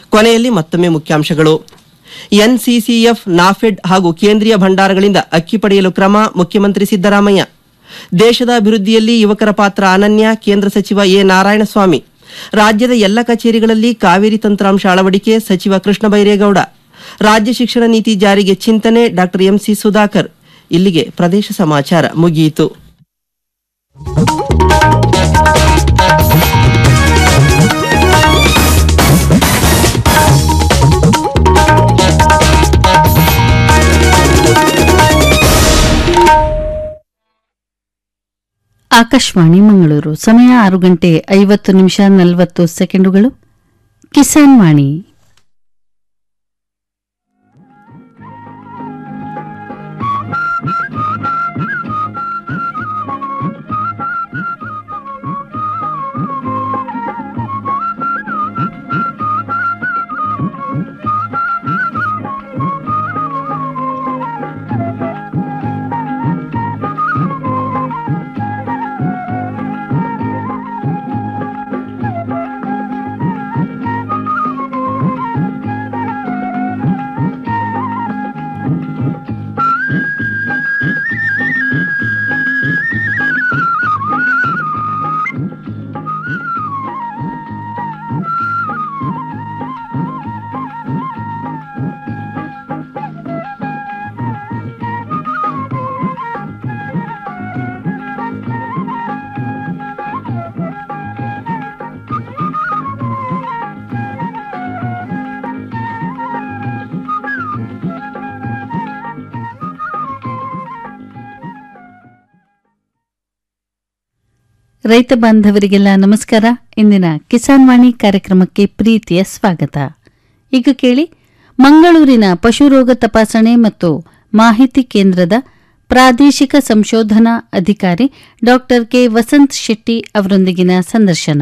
ಕೊನೆಯಲ್ಲಿ ಮತ್ತೊಮ್ಮೆ ಮುಖ್ಯಾಂಶಗಳು ಎನ್ಸಿಸಿಎಫ್ ನಾಫೆಡ್ ಹಾಗೂ ಕೇಂದ್ರೀಯ ಭಂಡಾರಗಳಿಂದ ಅಕ್ಕಿ ಪಡೆಯಲು ಕ್ರಮ ಮುಖ್ಯಮಂತ್ರಿ ಸಿದ್ದರಾಮಯ್ಯ ದೇಶದ ಅಭಿವೃದ್ಧಿಯಲ್ಲಿ ಯುವಕರ ಪಾತ್ರ ಅನನ್ಯ ಕೇಂದ್ರ ಸಚಿವ ಎ ನಾರಾಯಣಸ್ವಾಮಿ ರಾಜ್ಯದ ಎಲ್ಲ ಕಚೇರಿಗಳಲ್ಲಿ ಕಾವೇರಿ ತಂತ್ರಾಂಶ ಅಳವಡಿಕೆ ಸಚಿವ ಕೃಷ್ಣ ಬೈರೇಗೌಡ ರಾಜ್ಯ ಶಿಕ್ಷಣ ನೀತಿ ಜಾರಿಗೆ ಚಿಂತನೆ ಡಾಕ್ಟರ್ ಎಂಸಿ ಸುಧಾಕರ್ ಇಲ್ಲಿಗೆ ಪ್ರದೇಶ ಸಮಾಚಾರ ಮುಗಿಯಿತು ಆಕಾಶವಾಣಿ ಮಂಗಳೂರು ಸಮಯ ಆರು ಗಂಟೆ ಐವತ್ತು ನಿಮಿಷ ನಲವತ್ತು ಸೆಕೆಂಡುಗಳು ಕಿಸಾನ್ ವಾಣಿ ರೈತ ಬಾಂಧವರಿಗೆಲ್ಲ ನಮಸ್ಕಾರ ಇಂದಿನ ಕಿಸಾನ್ ವಾಣಿ ಕಾರ್ಯಕ್ರಮಕ್ಕೆ ಪ್ರೀತಿಯ ಸ್ವಾಗತ ಈಗ ಕೇಳಿ ಮಂಗಳೂರಿನ ಪಶುರೋಗ ತಪಾಸಣೆ ಮತ್ತು ಮಾಹಿತಿ ಕೇಂದ್ರದ ಪ್ರಾದೇಶಿಕ ಸಂಶೋಧನಾ ಅಧಿಕಾರಿ ಡಾಕ್ಟರ್ ಕೆ ವಸಂತ್ ಶೆಟ್ಟಿ ಅವರೊಂದಿಗಿನ ಸಂದರ್ಶನ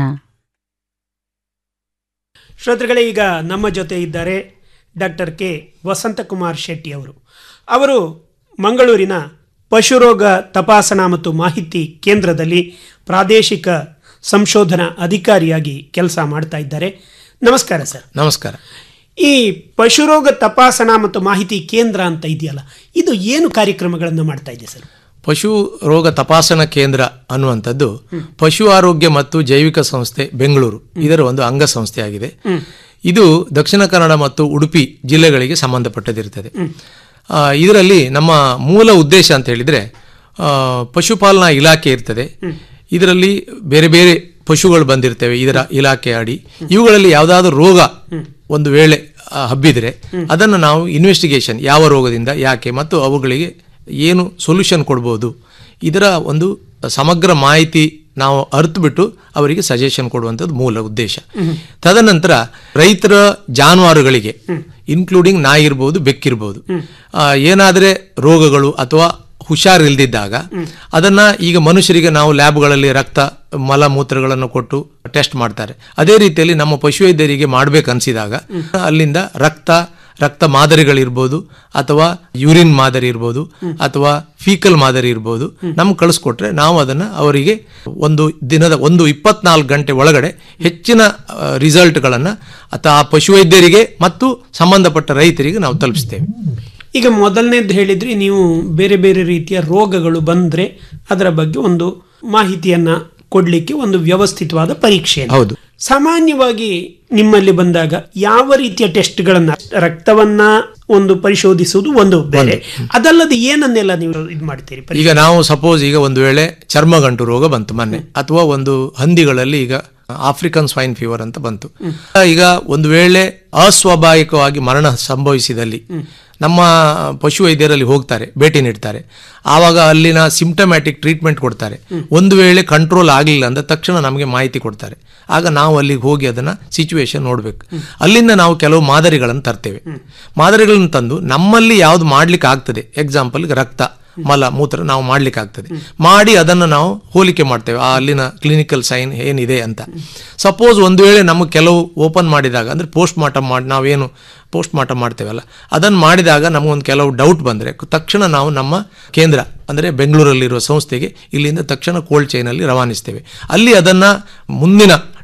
ಶ್ರೋತೃಗಳೇ ಈಗ ನಮ್ಮ ಜೊತೆ ಇದ್ದಾರೆ ಡಾಕ್ಟರ್ ಕೆ ವಸಂತಕುಮಾರ್ ಶೆಟ್ಟಿ ಅವರು ಅವರು ಮಂಗಳೂರಿನ ಪಶುರೋಗ ತಪಾಸಣಾ ಮತ್ತು ಮಾಹಿತಿ ಕೇಂದ್ರದಲ್ಲಿ ಪ್ರಾದೇಶಿಕ ಸಂಶೋಧನಾ ಅಧಿಕಾರಿಯಾಗಿ ಕೆಲಸ ಮಾಡ್ತಾ ಇದ್ದಾರೆ ನಮಸ್ಕಾರ ಸರ್ ನಮಸ್ಕಾರ ಈ ಪಶುರೋಗ ತಪಾಸಣಾ ಮತ್ತು ಮಾಹಿತಿ ಕೇಂದ್ರ ಅಂತ ಇದೆಯಲ್ಲ ಇದು ಏನು ಕಾರ್ಯಕ್ರಮಗಳನ್ನು ಮಾಡ್ತಾ ಇದೆ ಸರ್ ಪಶು ರೋಗ ತಪಾಸಣಾ ಕೇಂದ್ರ ಅನ್ನುವಂಥದ್ದು ಪಶು ಆರೋಗ್ಯ ಮತ್ತು ಜೈವಿಕ ಸಂಸ್ಥೆ ಬೆಂಗಳೂರು ಇದರ ಒಂದು ಅಂಗಸಂಸ್ಥೆಯಾಗಿದೆ ಇದು ದಕ್ಷಿಣ ಕನ್ನಡ ಮತ್ತು ಉಡುಪಿ ಜಿಲ್ಲೆಗಳಿಗೆ ಸಂಬಂಧಪಟ್ಟದಿರುತ್ತದೆ ಆ, ಇದರಲ್ಲಿ ನಮ್ಮ ಮೂಲ ಉದ್ದೇಶ ಅಂತ ಹೇಳಿದ್ರೆ ಆ, ಪಶುಪಾಲನಾ ಇಲಾಖೆ ಇರ್ತದೆ ಇದರಲ್ಲಿ ಬೇರೆ ಬೇರೆ ಪಶುಗಳು ಬಂದಿರ್ತವೆ ಇದರ ಇಲಾಖೆ ಅಡಿ ಇವುಗಳಲ್ಲಿ ಯಾವುದಾದ್ರೂ ರೋಗ ಒಂದು ವೇಳೆ ಆ, ಹಬ್ಬಿದ್ರೆ ಅದನ್ನು ನಾವು ಇನ್ವೆಸ್ಟಿಗೇಷನ್ ಯಾವ ರೋಗದಿಂದ ಯಾಕೆ ಮತ್ತು ಅವುಗಳಿಗೆ ಏನು ಸೊಲ್ಯೂಷನ್ ಕೊಡ್ಬೋದು ಇದರ ಒಂದು ಸಮಗ್ರ ಮಾಹಿತಿ ನಾವು ಅರ್ಥಬಿಟ್ಟು ಅವರಿಗೆ ಸಜೆಷನ್ ಕೊಡುವಂಥದ್ದು ಮೂಲ ಉದ್ದೇಶ ತದನಂತರ ರೈತರ ಜಾನುವಾರುಗಳಿಗೆ ಇನ್ಕ್ಲೂಡಿಂಗ್ ನಾಯಿ ಇರ್ಬೋದು ಬೆಕ್ಕಿರ್ಬೋದು ಆ, ಏನಾದರೆ ರೋಗಗಳು ಅಥವಾ ಹುಷಾರಿಲ್ದಿದ್ದಾಗ ಅದನ್ನ ಈಗ ಮನುಷ್ಯರಿಗೆ ನಾವು ಲ್ಯಾಬ್ಗಳಲ್ಲಿ ರಕ್ತ ಮಲ ಮೂತ್ರಗಳನ್ನು ಕೊಟ್ಟು ಟೆಸ್ಟ್ ಮಾಡ್ತಾರೆ ಅದೇ ರೀತಿಯಲ್ಲಿ ನಮ್ಮ ಪಶುವೈದ್ಯರಿಗೆ ಮಾಡ್ಬೇಕನ್ಸಿದಾಗ ಅಲ್ಲಿಂದ ರಕ್ತ ರಕ್ತ ಮಾದರಿಗಳಿರ್ಬೋದು ಅಥವಾ ಯೂರಿನ್ ಮಾದರಿ ಇರ್ಬೋದು ಅಥವಾ ಫೀಕಲ್ ಮಾದರಿ ಇರ್ಬೋದು ನಮ್ಗೆ ಕಳಿಸ್ಕೊಟ್ರೆ ನಾವು ಅದನ್ನ ಅವರಿಗೆ ಒಂದು ದಿನದ ಒಂದು ಇಪ್ಪತ್ನಾಲ್ಕು ಗಂಟೆ ಒಳಗಡೆ ಹೆಚ್ಚಿನ ರಿಸಲ್ಟ್ಗಳನ್ನು ಅಥವಾ ಆ ಪಶುವೈದ್ಯರಿಗೆ ಮತ್ತು ಸಂಬಂಧಪಟ್ಟ ರೈತರಿಗೆ ನಾವು ತಲುಪಿಸ್ತೇವೆ ಈಗ ಮೊದಲನೇದು ಹೇಳಿದ್ರಿ ನೀವು ಬೇರೆ ಬೇರೆ ರೀತಿಯ ರೋಗಗಳು ಬಂದ್ರೆ ಅದರ ಬಗ್ಗೆ ಒಂದು ಮಾಹಿತಿಯನ್ನ ಕೊಡ್ಲಿಕ್ಕೆ ಒಂದು ವ್ಯವಸ್ಥಿತವಾದ ಪರೀಕ್ಷೆ ಹೌದು ಸಾಮಾನ್ಯವಾಗಿ ನಿಮ್ಮಲ್ಲಿ ಬಂದಾಗ ಯಾವ ರೀತಿಯ ಟೆಸ್ಟ್ಗಳನ್ನ ರಕ್ತವನ್ನ ಒಂದು ಪರಿಶೋಧಿಸುವುದು ಒಂದು ಬೇರೆ ಅದಲ್ಲದೆ ಏನನ್ನೆಲ್ಲ ನೀವು ಇದು ಮಾಡ್ತೀರಿ ಪರಿ- ಈಗ ನಾವು ಸಪೋಸ್ ಈಗ ಒಂದು ವೇಳೆ ಚರ್ಮಗಂಟು ರೋಗ ಬಂತು ಮೊನ್ನೆ ಅಥವಾ ಒಂದು ಹಂದಿಗಳಲ್ಲಿ ಈಗ ಆಫ್ರಿಕನ್ ಸ್ವೈನ್ ಫೀವರ್ ಅಂತ ಬಂತು ಈಗ ಒಂದು ವೇಳೆ ಅಸ್ವಾಭಾವಿಕವಾಗಿ ಮರಣ ಸಂಭವಿಸಿದಲ್ಲಿ ನಮ್ಮ ಪಶುವೈದ್ಯರಲ್ಲಿ ಹೋಗ್ತಾರೆ ಭೇಟಿ ನೀಡ್ತಾರೆ ಆವಾಗ ಅಲ್ಲಿನ ಸಿಂಪ್ಟಮ್ಯಾಟಿಕ್ ಟ್ರೀಟ್ಮೆಂಟ್ ಕೊಡ್ತಾರೆ ಒಂದು ವೇಳೆ ಕಂಟ್ರೋಲ್ ಆಗಲಿಲ್ಲ ಅಂದ್ರೆ ತಕ್ಷಣ ನಮಗೆ ಮಾಹಿತಿ ಕೊಡ್ತಾರೆ ಆಗ ನಾವು ಅಲ್ಲಿಗೆ ಹೋಗಿ ಅದನ್ನ ಸಿಚುವೇಶನ್ ನೋಡ್ಬೇಕು ಅಲ್ಲಿಂದ ನಾವು ಕೆಲವು ಮಾದರಿಗಳನ್ನು ತರ್ತೇವೆ ಮಾದರಿಗಳನ್ನು ತಂದು ನಮ್ಮಲ್ಲಿ ಯಾವ್ದು ಮಾಡ್ಲಿಕ್ಕೆ ಆಗ್ತದೆ ಎಕ್ಸಾಂಪಲ್ ರಕ್ತ ಮಲ ಮೂತ್ರ ನಾವು ಮಾಡ್ಲಿಕ್ಕೆ ಆಗ್ತದೆ ಮಾಡಿ ಅದನ್ನು ನಾವು ಹೋಲಿಕೆ ಮಾಡ್ತೇವೆ ಆ ಅಲ್ಲಿನ ಕ್ಲಿನಿಕಲ್ ಸೈನ್ ಏನಿದೆ ಅಂತ ಸಪೋಸ್ ಒಂದು ವೇಳೆ ನಮಗೆ ಕೆಲವು ಓಪನ್ ಮಾಡಿದಾಗ ಅಂದ್ರೆ ಪೋಸ್ಟ್ ಮಾರ್ಟಮ್ ಮಾಡಿ ನಾವೇನು ಪೋಸ್ಟ್ ಮಾರ್ಟಮ್ ಮಾಡ್ತೇವಲ್ಲ ಅದನ್ನು ಮಾಡಿದಾಗ ನಮಗೊಂದು ಕೆಲವು ಡೌಟ್ ಬಂದರೆ ತಕ್ಷಣ ನಾವು ನಮ್ಮ ಕೇಂದ್ರ ಅಂದರೆ ಬೆಂಗಳೂರಲ್ಲಿರುವ ಸಂಸ್ಥೆಗೆ ಇಲ್ಲಿಂದ ತಕ್ಷಣ ಕೋಲ್ಡ್ ಚೈನಲ್ಲಿ ರವಾನಿಸ್ತೇವೆ ಅಲ್ಲಿ ಅದನ್ನು ಮುಂದಿನ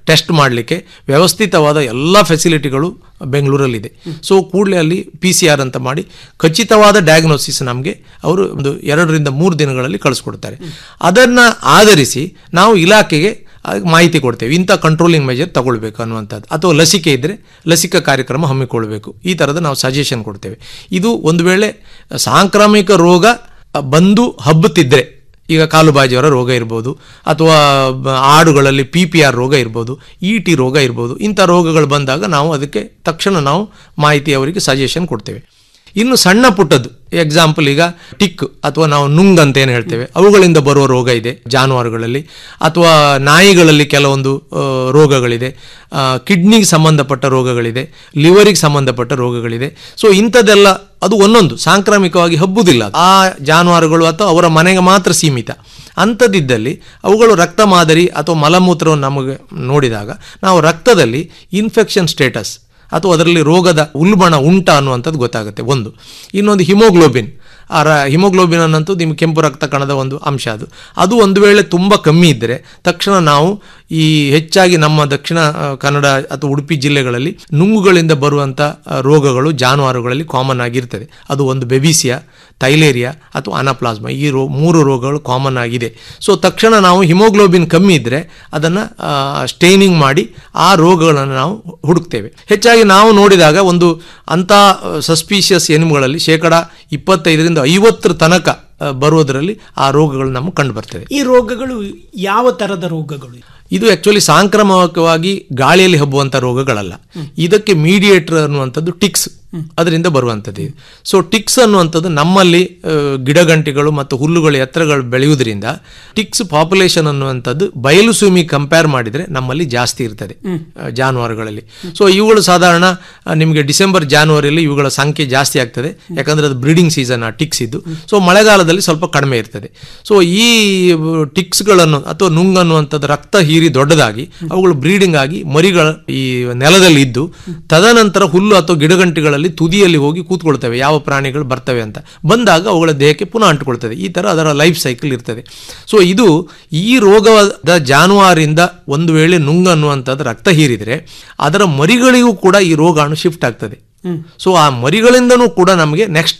ಟೆಸ್ಟ್ ಮಾಡಲಿಕ್ಕೆ ವ್ಯವಸ್ಥಿತವಾದ ಎಲ್ಲ ಫೆಸಿಲಿಟಿಗಳು ಬೆಂಗಳೂರಲ್ಲಿದೆ ಸೊ ಕೂಡಲೇ ಅಲ್ಲಿ ಪಿ ಸಿ ಆರ್ ಅಂತ ಮಾಡಿ ಖಚಿತವಾದ ಡಯಾಗ್ನೋಸಿಸ್ ನಮಗೆ ಅವರು ಒಂದು ಎರಡರಿಂದ ಮೂರು ದಿನಗಳಲ್ಲಿ ಕಳಿಸ್ಕೊಡ್ತಾರೆ ಅದನ್ನು ಆಧರಿಸಿ ನಾವು ಇಲಾಖೆಗೆ ಅದಕ್ಕೆ ಮಾಹಿತಿ ಕೊಡ್ತೇವೆ ಇಂಥ ಕಂಟ್ರೋಲಿಂಗ್ ಮೆಜರ್ ತಗೊಳ್ಬೇಕು ಅನ್ನುವಂಥದ್ದು ಅಥವಾ ಲಸಿಕೆ ಇದ್ದರೆ ಲಸಿಕಾ ಕಾರ್ಯಕ್ರಮ ಹಮ್ಮಿಕೊಳ್ಬೇಕು ಈ ಥರದ ನಾವು ಸಜೆಷನ್ ಕೊಡ್ತೇವೆ ಇದು ಒಂದು ವೇಳೆ ಸಾಂಕ್ರಾಮಿಕ ರೋಗ ಬಂದು ಹಬ್ಬುತ್ತಿದ್ದರೆ ಈಗ ಕಾಲುಬಾಜಿಯವರ ರೋಗ ಇರ್ಬೋದು ಅಥವಾ ಬ- ಆಡುಗಳಲ್ಲಿ ಪಿ ಪಿ ಆರ್ ರೋಗ ಇರ್ಬೋದು ಇ ಟಿ ರೋಗ ಇರ್ಬೋದು ಇಂಥ ರೋಗಗಳು ಬಂದಾಗ ನಾವು ಅದಕ್ಕೆ ತಕ್ಷಣ ನಾವು ಮಾಹಿತಿ ಅವರಿಗೆ ಸಜೆಷನ್ ಕೊಡ್ತೇವೆ ಇನ್ನು ಸಣ್ಣ ಪುಟ್ಟದ್ದು ಎಕ್ಸಾಂಪಲ್ ಈಗ ಟಿಕ್ ಅಥವಾ ನಾವು ನುಂಗ್ ಅಂತ ಏನು ಹೇಳ್ತೇವೆ ಅವುಗಳಿಂದ ಬರುವ ರೋಗ ಇದೆ ಜಾನುವಾರುಗಳಲ್ಲಿ ಅಥವಾ ನಾಯಿಗಳಲ್ಲಿ ಕೆಲವೊಂದು ಆ, ರೋಗಗಳಿದೆ ಕಿಡ್ನಿಗೆ ಸಂಬಂಧಪಟ್ಟ ರೋಗಗಳಿದೆ ಲಿವರಿಗೆ ಸಂಬಂಧಪಟ್ಟ ರೋಗಗಳಿದೆ ಸೊ ಇಂಥದ್ದೆಲ್ಲ ಅದು ಒಂದೊಂದು ಸಾಂಕ್ರಾಮಿಕವಾಗಿ ಹಬ್ಬುದಿಲ್ಲ ಆ ಜಾನುವಾರುಗಳು ಅಥವಾ ಅವರ ಮನೆಗೆ ಮಾತ್ರ ಸೀಮಿತ ಅಂಥದ್ದಿದ್ದಲ್ಲಿ ಅವುಗಳು ರಕ್ತ ಮಾದರಿ ಅಥವಾ ಮಲಮೂತ್ರವನ್ನು ನಮಗೆ ನೋಡಿದಾಗ ನಾವು ರಕ್ತದಲ್ಲಿ ಇನ್ಫೆಕ್ಷನ್ ಸ್ಟೇಟಸ್ ಅಥವಾ ಅದರಲ್ಲಿ ರೋಗದ ಉಲ್ಬಣ ಉಂಟ ಅನ್ನುವಂಥದ್ದು ಗೊತ್ತಾಗುತ್ತೆ ಒಂದು ಇನ್ನೊಂದು ಹಿಮೋಗ್ಲೋಬಿನ್ ಆ ರ ಹಿಮೋಗ್ಲೋಬಿನ್ ಅನ್ನಂತೂ ನಿಮಗೆ ಕೆಂಪು ರಕ್ತ ಕಣದ ಒಂದು ಅಂಶ ಅದು ಅದು ಒಂದು ವೇಳೆ ತುಂಬ ಕಮ್ಮಿ ಇದ್ದರೆ ತಕ್ಷಣ ನಾವು ಈ ಹೆಚ್ಚಾಗಿ ನಮ್ಮ ದಕ್ಷಿಣ ಆ, ಕನ್ನಡ ಅಥವಾ ಉಡುಪಿ ಜಿಲ್ಲೆಗಳಲ್ಲಿ ನುಂಗುಗಳಿಂದ ಬರುವಂಥ ಆ, ರೋಗಗಳು ಜಾನುವಾರುಗಳಲ್ಲಿ ಕಾಮನ್ ಆಗಿರ್ತದೆ ಅದು ಒಂದು ಬೆಬಿಸಿಯಾ ಥೈಲೇರಿಯಾ ಅಥವಾ ಅನಾಪ್ಲಾಸ್ಮಾ ಈ ರೋ ಮೂರು ರೋಗಗಳು ಕಾಮನ್ ಆಗಿದೆ ಸೊ ತಕ್ಷಣ ನಾವು ಹಿಮೋಗ್ಲೋಬಿನ್ ಕಮ್ಮಿ ಇದ್ದರೆ ಅದನ್ನು ಸ್ಟೈನಿಂಗ್ ಮಾಡಿ ಆ ರೋಗಗಳನ್ನು ನಾವು ಹುಡುಕ್ತೇವೆ ಹೆಚ್ಚಾಗಿ ನಾವು ನೋಡಿದಾಗ ಒಂದು ಅಂಥ ಸಸ್ಪೀಷಿಯಸ್ ಎನಿಮ್ಗಳಲ್ಲಿ ಶೇಕಡ ಇಪ್ಪತ್ತೈದರಿಂದ ಐವತ್ತರ ತನಕ ಆ, ಬರುವುದರಲ್ಲಿ ಆ ರೋಗಗಳು ನಮಗೆ ಕಂಡು ಬರ್ತದೆ ಈ ರೋಗಗಳು ಯಾವ ತರದ ರೋಗಗಳು ಇದು ಆಕ್ಚುಲಿ ಸಾಂಕ್ರಾಮಿಕವಾಗಿ ಗಾಳಿಯಲ್ಲಿ ಹಬ್ಬುವಂಥ ರೋಗಗಳಲ್ಲ ಇದಕ್ಕೆ ಮೀಡಿಯೇಟರ್ ಅನ್ನುವಂಥದ್ದು ಟಿಕ್ಸ್ ಅದರಿಂದ ಬರುವಂಥದ್ದು ಇದು ಸೊ ಟಿಕ್ಸ್ ಅನ್ನುವಂಥದ್ದು ನಮ್ಮಲ್ಲಿ ಆ, ಗಿಡಗಂಟಿಗಳು ಮತ್ತು ಹುಲ್ಲುಗಳು ಎತ್ತರಗಳು ಬೆಳೆಯುವುದರಿಂದ ಟಿಕ್ಸ್ ಪಾಪ್ಯುಲೇಷನ್ ಅನ್ನುವಂಥದ್ದು ಬಯಲು ಸೀಮಿ ಕಂಪೇರ್ ಮಾಡಿದರೆ ನಮ್ಮಲ್ಲಿ ಜಾಸ್ತಿ ಇರ್ತದೆ ಆ, ಜಾನುವಾರುಗಳಲ್ಲಿ ಸೊ ಇವುಗಳು ಸಾಧಾರಣ ಆ, ನಿಮಗೆ ಡಿಸೆಂಬರ್ ಜಾನ್ವರಿಯಲ್ಲಿ ಇವುಗಳ ಸಂಖ್ಯೆ ಜಾಸ್ತಿ ಆಗ್ತದೆ ಯಾಕಂದ್ರೆ ಅದು ಬ್ರೀಡಿಂಗ್ ಸೀಸನ್ ಆ ಟಿಕ್ಸ್ ಇದ್ದು ಸೊ ಮಳೆಗಾಲದಲ್ಲಿ ಸ್ವಲ್ಪ ಕಡಿಮೆ ಇರ್ತದೆ ಸೊ ಈ ಟಿಕ್ಸ್ಗಳನ್ನು ಅಥವಾ ನುಂಗ್ ಅನ್ನುವಂಥದ್ದು ರಕ್ತ ಹೀರಿ ದೊಡ್ಡದಾಗಿ ಅವುಗಳು ಬ್ರೀಡಿಂಗ್ ಆಗಿ ಮರಿಗಳ ಈ ನೆಲದಲ್ಲಿ ಇದ್ದು ತದನಂತರ ಹುಲ್ಲು ಅಥವಾ ಗಿಡಗಂಟಿಗಳಲ್ಲಿ ತುದಿಯಲ್ಲಿ ಹೋಗಿ ಕೂತ್ಕೊಳ್ತವೆ ಯಾವ ಪ್ರಾಣಿಗಳು ಬರ್ತವೆ ಅಂತ ಬಂದಾಗ ಅವುಗಳ ದೇಹಕ್ಕೆ ಪುನಃ ಅಂಟುಕೊಳ್ತದೆ ಈ ಥರ ಅದರ ಲೈಫ್ ಸೈಕಲ್ ಇರ್ತದೆ ಸೊ ಇದು ಈ ರೋಗದ ಜಾನುವಾರಿಂದ ಒಂದು ವೇಳೆ ನುಂಗ್ ಅನ್ನುವಂಥದ್ದು ರಕ್ತ ಹೀರಿದರೆ ಅದರ ಮರಿಗಳಿಗೂ ಕೂಡ ಈ ರೋಗಾಣು ಶಿಫ್ಟ್ ಆಗ್ತದೆ ಸೊ ಆ ಮರಿಗಳಿಂದನೂ ಕೂಡ ನಮಗೆ ನೆಕ್ಸ್ಟ್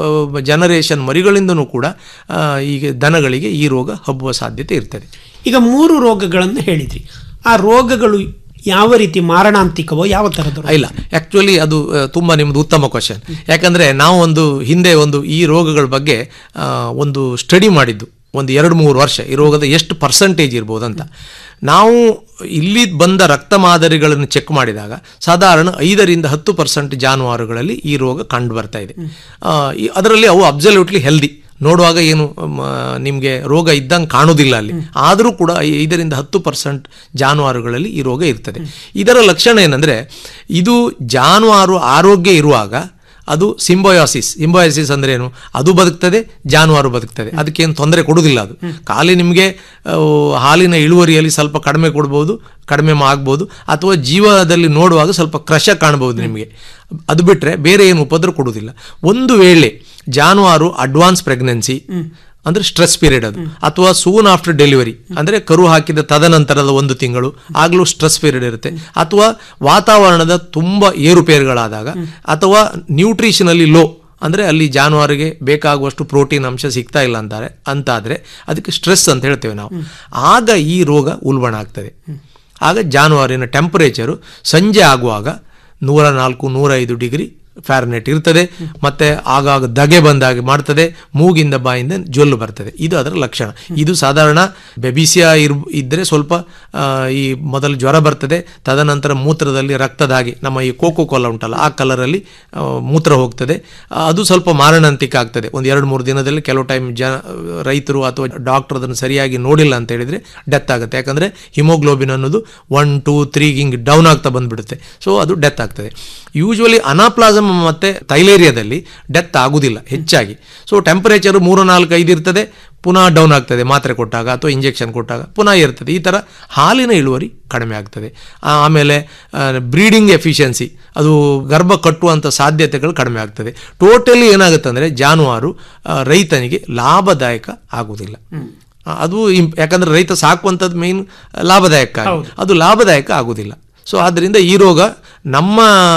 ಜನರೇಷನ್ ಮರಿಗಳಿಂದನೂ ಕೂಡ ಆ, ಈಗ ದನಗಳಿಗೆ ಈ ರೋಗ ಹಬ್ಬುವ ಸಾಧ್ಯತೆ ಇರ್ತದೆ ಈಗ ಮೂರು ರೋಗಗಳನ್ನು ಹೇಳಿದ್ರಿ ಆ ರೋಗಗಳು ಯಾವ ರೀತಿ ಮಾರಣಾಂತಿಕವೋ ಯಾವ ತರದ ರೋಗ? ಇಲ್ಲ ಆಕ್ಚುಲಿ ಅದು ಆ, ತುಂಬಾ ನಿಮ್ದು ಉತ್ತಮ ಕ್ವಶನ್ ಯಾಕಂದ್ರೆ ನಾವು ಒಂದು ಹಿಂದೆ ಒಂದು ಈ ರೋಗಗಳ ಬಗ್ಗೆ ಆ, ಒಂದು ಸ್ಟಡಿ ಮಾಡಿದ್ದು ಒಂದು ಎರಡು ಮೂರು ವರ್ಷ ಈ ರೋಗದ ಎಷ್ಟು ಪರ್ಸೆಂಟೇಜ್ ಇರ್ಬೋದಂತ ನಾವು ಇಲ್ಲಿ ಬಂದ ರಕ್ತ ಮಾದರಿಗಳನ್ನು ಚೆಕ್ ಮಾಡಿದಾಗ ಸಾಧಾರಣ ಐದರಿಂದ ಹತ್ತು ಪರ್ಸೆಂಟ್ ಜಾನುವಾರುಗಳಲ್ಲಿ ಈ ರೋಗ ಕಂಡು ಬರ್ತಾ ಇದೆ ಆ, ಈ- ಅದರಲ್ಲಿ ಅವು ಅಬ್ಸಲ್ಯೂಟ್ಲಿ ಹೆಲ್ದಿ ನೋಡುವಾಗ ಏನು ನಿಮಗೆ ರೋಗ ಇದ್ದಂಗೆ ಕಾಣುವುದಿಲ್ಲ ಅಲ್ಲಿ ಆದರೂ ಕೂಡ ಐ- ಐದರಿಂದ ಹತ್ತು ಪರ್ಸೆಂಟ್ ಜಾನುವಾರುಗಳಲ್ಲಿ ಈ ರೋಗ ಇರ್ತದೆ ಇದರ ಲಕ್ಷಣ ಏನಂದರೆ ಇದು ಜಾನುವಾರು ಆರೋಗ್ಯ ಇರುವಾಗ ಅದು ಸಿಂಬೋಯಾಸಿಸ್ ಸಿಂಬೋಯಾಸಿಸ್ ಅಂದ್ರೆ ಏನು ಅದು ಬದುಕ್ತದೆ ಜಾನುವಾರು ಬದುಕ್ತದೆ ಅದಕ್ಕೇನು ತೊಂದರೆ ಕೊಡುವುದಿಲ್ಲ ಅದು ಖಾಲಿ ನಿಮಗೆ ಹಾಲಿನ ಇಳುವರಿಯಲ್ಲಿ ಸ್ವಲ್ಪ ಕಡಿಮೆ ಕೊಡ್ಬೋದು ಕಡಿಮೆ ಆಗ್ಬೋದು ಅಥವಾ ಜೀವದಲ್ಲಿ ನೋಡುವಾಗ ಸ್ವಲ್ಪ ಕ್ರಶ ಕಾಣಬಹುದು ನಿಮಗೆ ಅದು ಬಿಟ್ಟರೆ ಬೇರೆ ಏನು ಉಪದ್ರ ಕೊಡುವುದಿಲ್ಲ ಒಂದು ವೇಳೆ ಜಾನುವಾರು ಅಡ್ವಾನ್ಸ್ ಪ್ರೆಗ್ನೆನ್ಸಿ ಅಂದ್ರೆ ಸ್ಟ್ರೆಸ್ ಪೀರಿಯಡ್ ಅದು ಅಥವಾ ಸೂನ್ ಆಫ್ಟರ್ ಡೆಲಿವರಿ ಅಂದ್ರೆ ಕರು ಹಾಕಿದ ತದನಂತರದ ಒಂದು ತಿಂಗಳು ಆಗಲೂ ಸ್ಟ್ರೆಸ್ ಪೀರಿಯಡ್ ಇರುತ್ತೆ ಅಥವಾ ವಾತಾವರಣದ ತುಂಬಾ ಏರುಪೇರುಗಳಾದಾಗ ಅಥವಾ ನ್ಯೂಟ್ರಿಷನಲ್ಲಿ ಲೋ ಅಂದ್ರೆ ಅಲ್ಲಿ ಜಾನುವಾರಿಗೆ ಬೇಕಾಗುವಷ್ಟು ಪ್ರೋಟೀನ್ ಅಂಶ ಸಿಗ್ತಾ ಇಲ್ಲ ಅಂತಾರೆ ಅಂತಾದ್ರೆ ಅದಕ್ಕೆ ಸ್ಟ್ರೆಸ್ ಅಂತ ಹೇಳ್ತೇವೆ ನಾವು ಆಗ ಈ ರೋಗ ಉಲ್ಬಣ ಆಗ್ತದೆ ಆಗ ಜಾನುವಾರಿನ ಟೆಂಪರೇಚರು ಸಂಜೆ ಆಗುವಾಗ ನೂರ ನಾಲ್ಕು ನೂರ ಐದು ಡಿಗ್ರಿ ಫ್ಯಾರನೆಟ್ ಇರ್ತದೆ ಮತ್ತೆ ಆಗಾಗ ದಗೆ ಬಂದಾಗೆ ಮಾಡ್ತದೆ ಮೂಗಿಂದ ಬಾಯಿಂದ ಜೊಲ್ಲು ಬರ್ತದೆ ಇದು ಅದರ ಲಕ್ಷಣ ಇದು ಸಾಧಾರಣ ಬೆಬಿಸಿಯಾ ಇರ್ ಇದ್ದರೆ ಸ್ವಲ್ಪ ಆ, ಈ ಮೊದಲು ಜ್ವರ ಬರ್ತದೆ ತದನಂತರ ಮೂತ್ರದಲ್ಲಿ ರಕ್ತದಾಗಿ ನಮ್ಮ ಈ ಕೋಕೋ ಕೋಲ ಉಂಟಲ್ಲ ಆ ಕಲರಲ್ಲಿ ಆ, ಮೂತ್ರ ಹೋಗ್ತದೆ ಆ, ಅದು ಸ್ವಲ್ಪ ಮಾರಣಾಂತಿಕ ಆಗ್ತದೆ ಒಂದು ಎರಡು ಮೂರು ದಿನದಲ್ಲಿ ಕೆಲವು ಟೈಮ್ ಜ ರೈತರು ಅಥವಾ ಡಾಕ್ಟರ್ ಅದನ್ನು ಸರಿಯಾಗಿ ನೋಡಿಲ್ಲ ಅಂತ ಹೇಳಿದ್ರೆ ಡೆತ್ ಆಗುತ್ತೆ ಯಾಕಂದ್ರೆ ಹಿಮೋಗ್ಲೋಬಿನ್ ಅನ್ನೋದು ಒನ್ ಟೂ ತ್ರೀ ಹಿಂಗೆ ಡೌನ್ ಆಗ್ತಾ ಬಂದ್ಬಿಡುತ್ತೆ ಸೊ ಅದು ಡೆತ್ ಆಗ್ತದೆ ಯೂಶ್ವಲಿ ಅನಾಪ್ಲಾಸಮ್ ಮತ್ತೆ ಥೈಲೇರಿಯಾದಲ್ಲಿ ಡೆತ್ ಆಗುದಿಲ್ಲ ಹೆಚ್ಚಾಗಿ ಸೊ ಟೆಂಪರೇಚರ್ ಮೂರು ನಾಲ್ಕು ಐದು ಇರ್ತದೆ ಪುನಃ ಡೌನ್ ಆಗ್ತದೆ ಮಾತ್ರೆ ಕೊಟ್ಟಾಗ ಅಥವಾ ಇಂಜೆಕ್ಷನ್ ಕೊಟ್ಟಾಗ ಪುನಃ ಇರ್ತದೆ ಈ ಥರ ಹಾಲಿನ ಇಳುವರಿ ಕಡಿಮೆ ಆಗ್ತದೆ ಆ- ಆಮೇಲೆ ಬ್ರೀಡಿಂಗ್ ಎಫಿಷಿಯನ್ಸಿ ಅದು ಗರ್ಭ ಕಟ್ಟುವಂಥ ಸಾಧ್ಯತೆಗಳು ಕಡಿಮೆ ಆಗ್ತದೆ ಟೋಟಲಿ ಏನಾಗುತ್ತೆ ಅಂದರೆ ಜಾನುವಾರು ಆ, ರೈತನಿಗೆ ಲಾಭದಾಯಕ ಆಗುವುದಿಲ್ಲ ಆ, ಅದು ಇಂಪ್- ಯಾಕಂದ್ರೆ ರೈತ ಸಾಕುವಂಥದ್ದು ಮೇನ್ ಲಾಭದಾಯಕ ಆಗಿ. ಅದು ಲಾಭದಾಯಕ ಆಗುದಿಲ್ಲ ಸೊ ಆದ್ದರಿಂದ ಈ ರೋಗ ನಮ್ಮ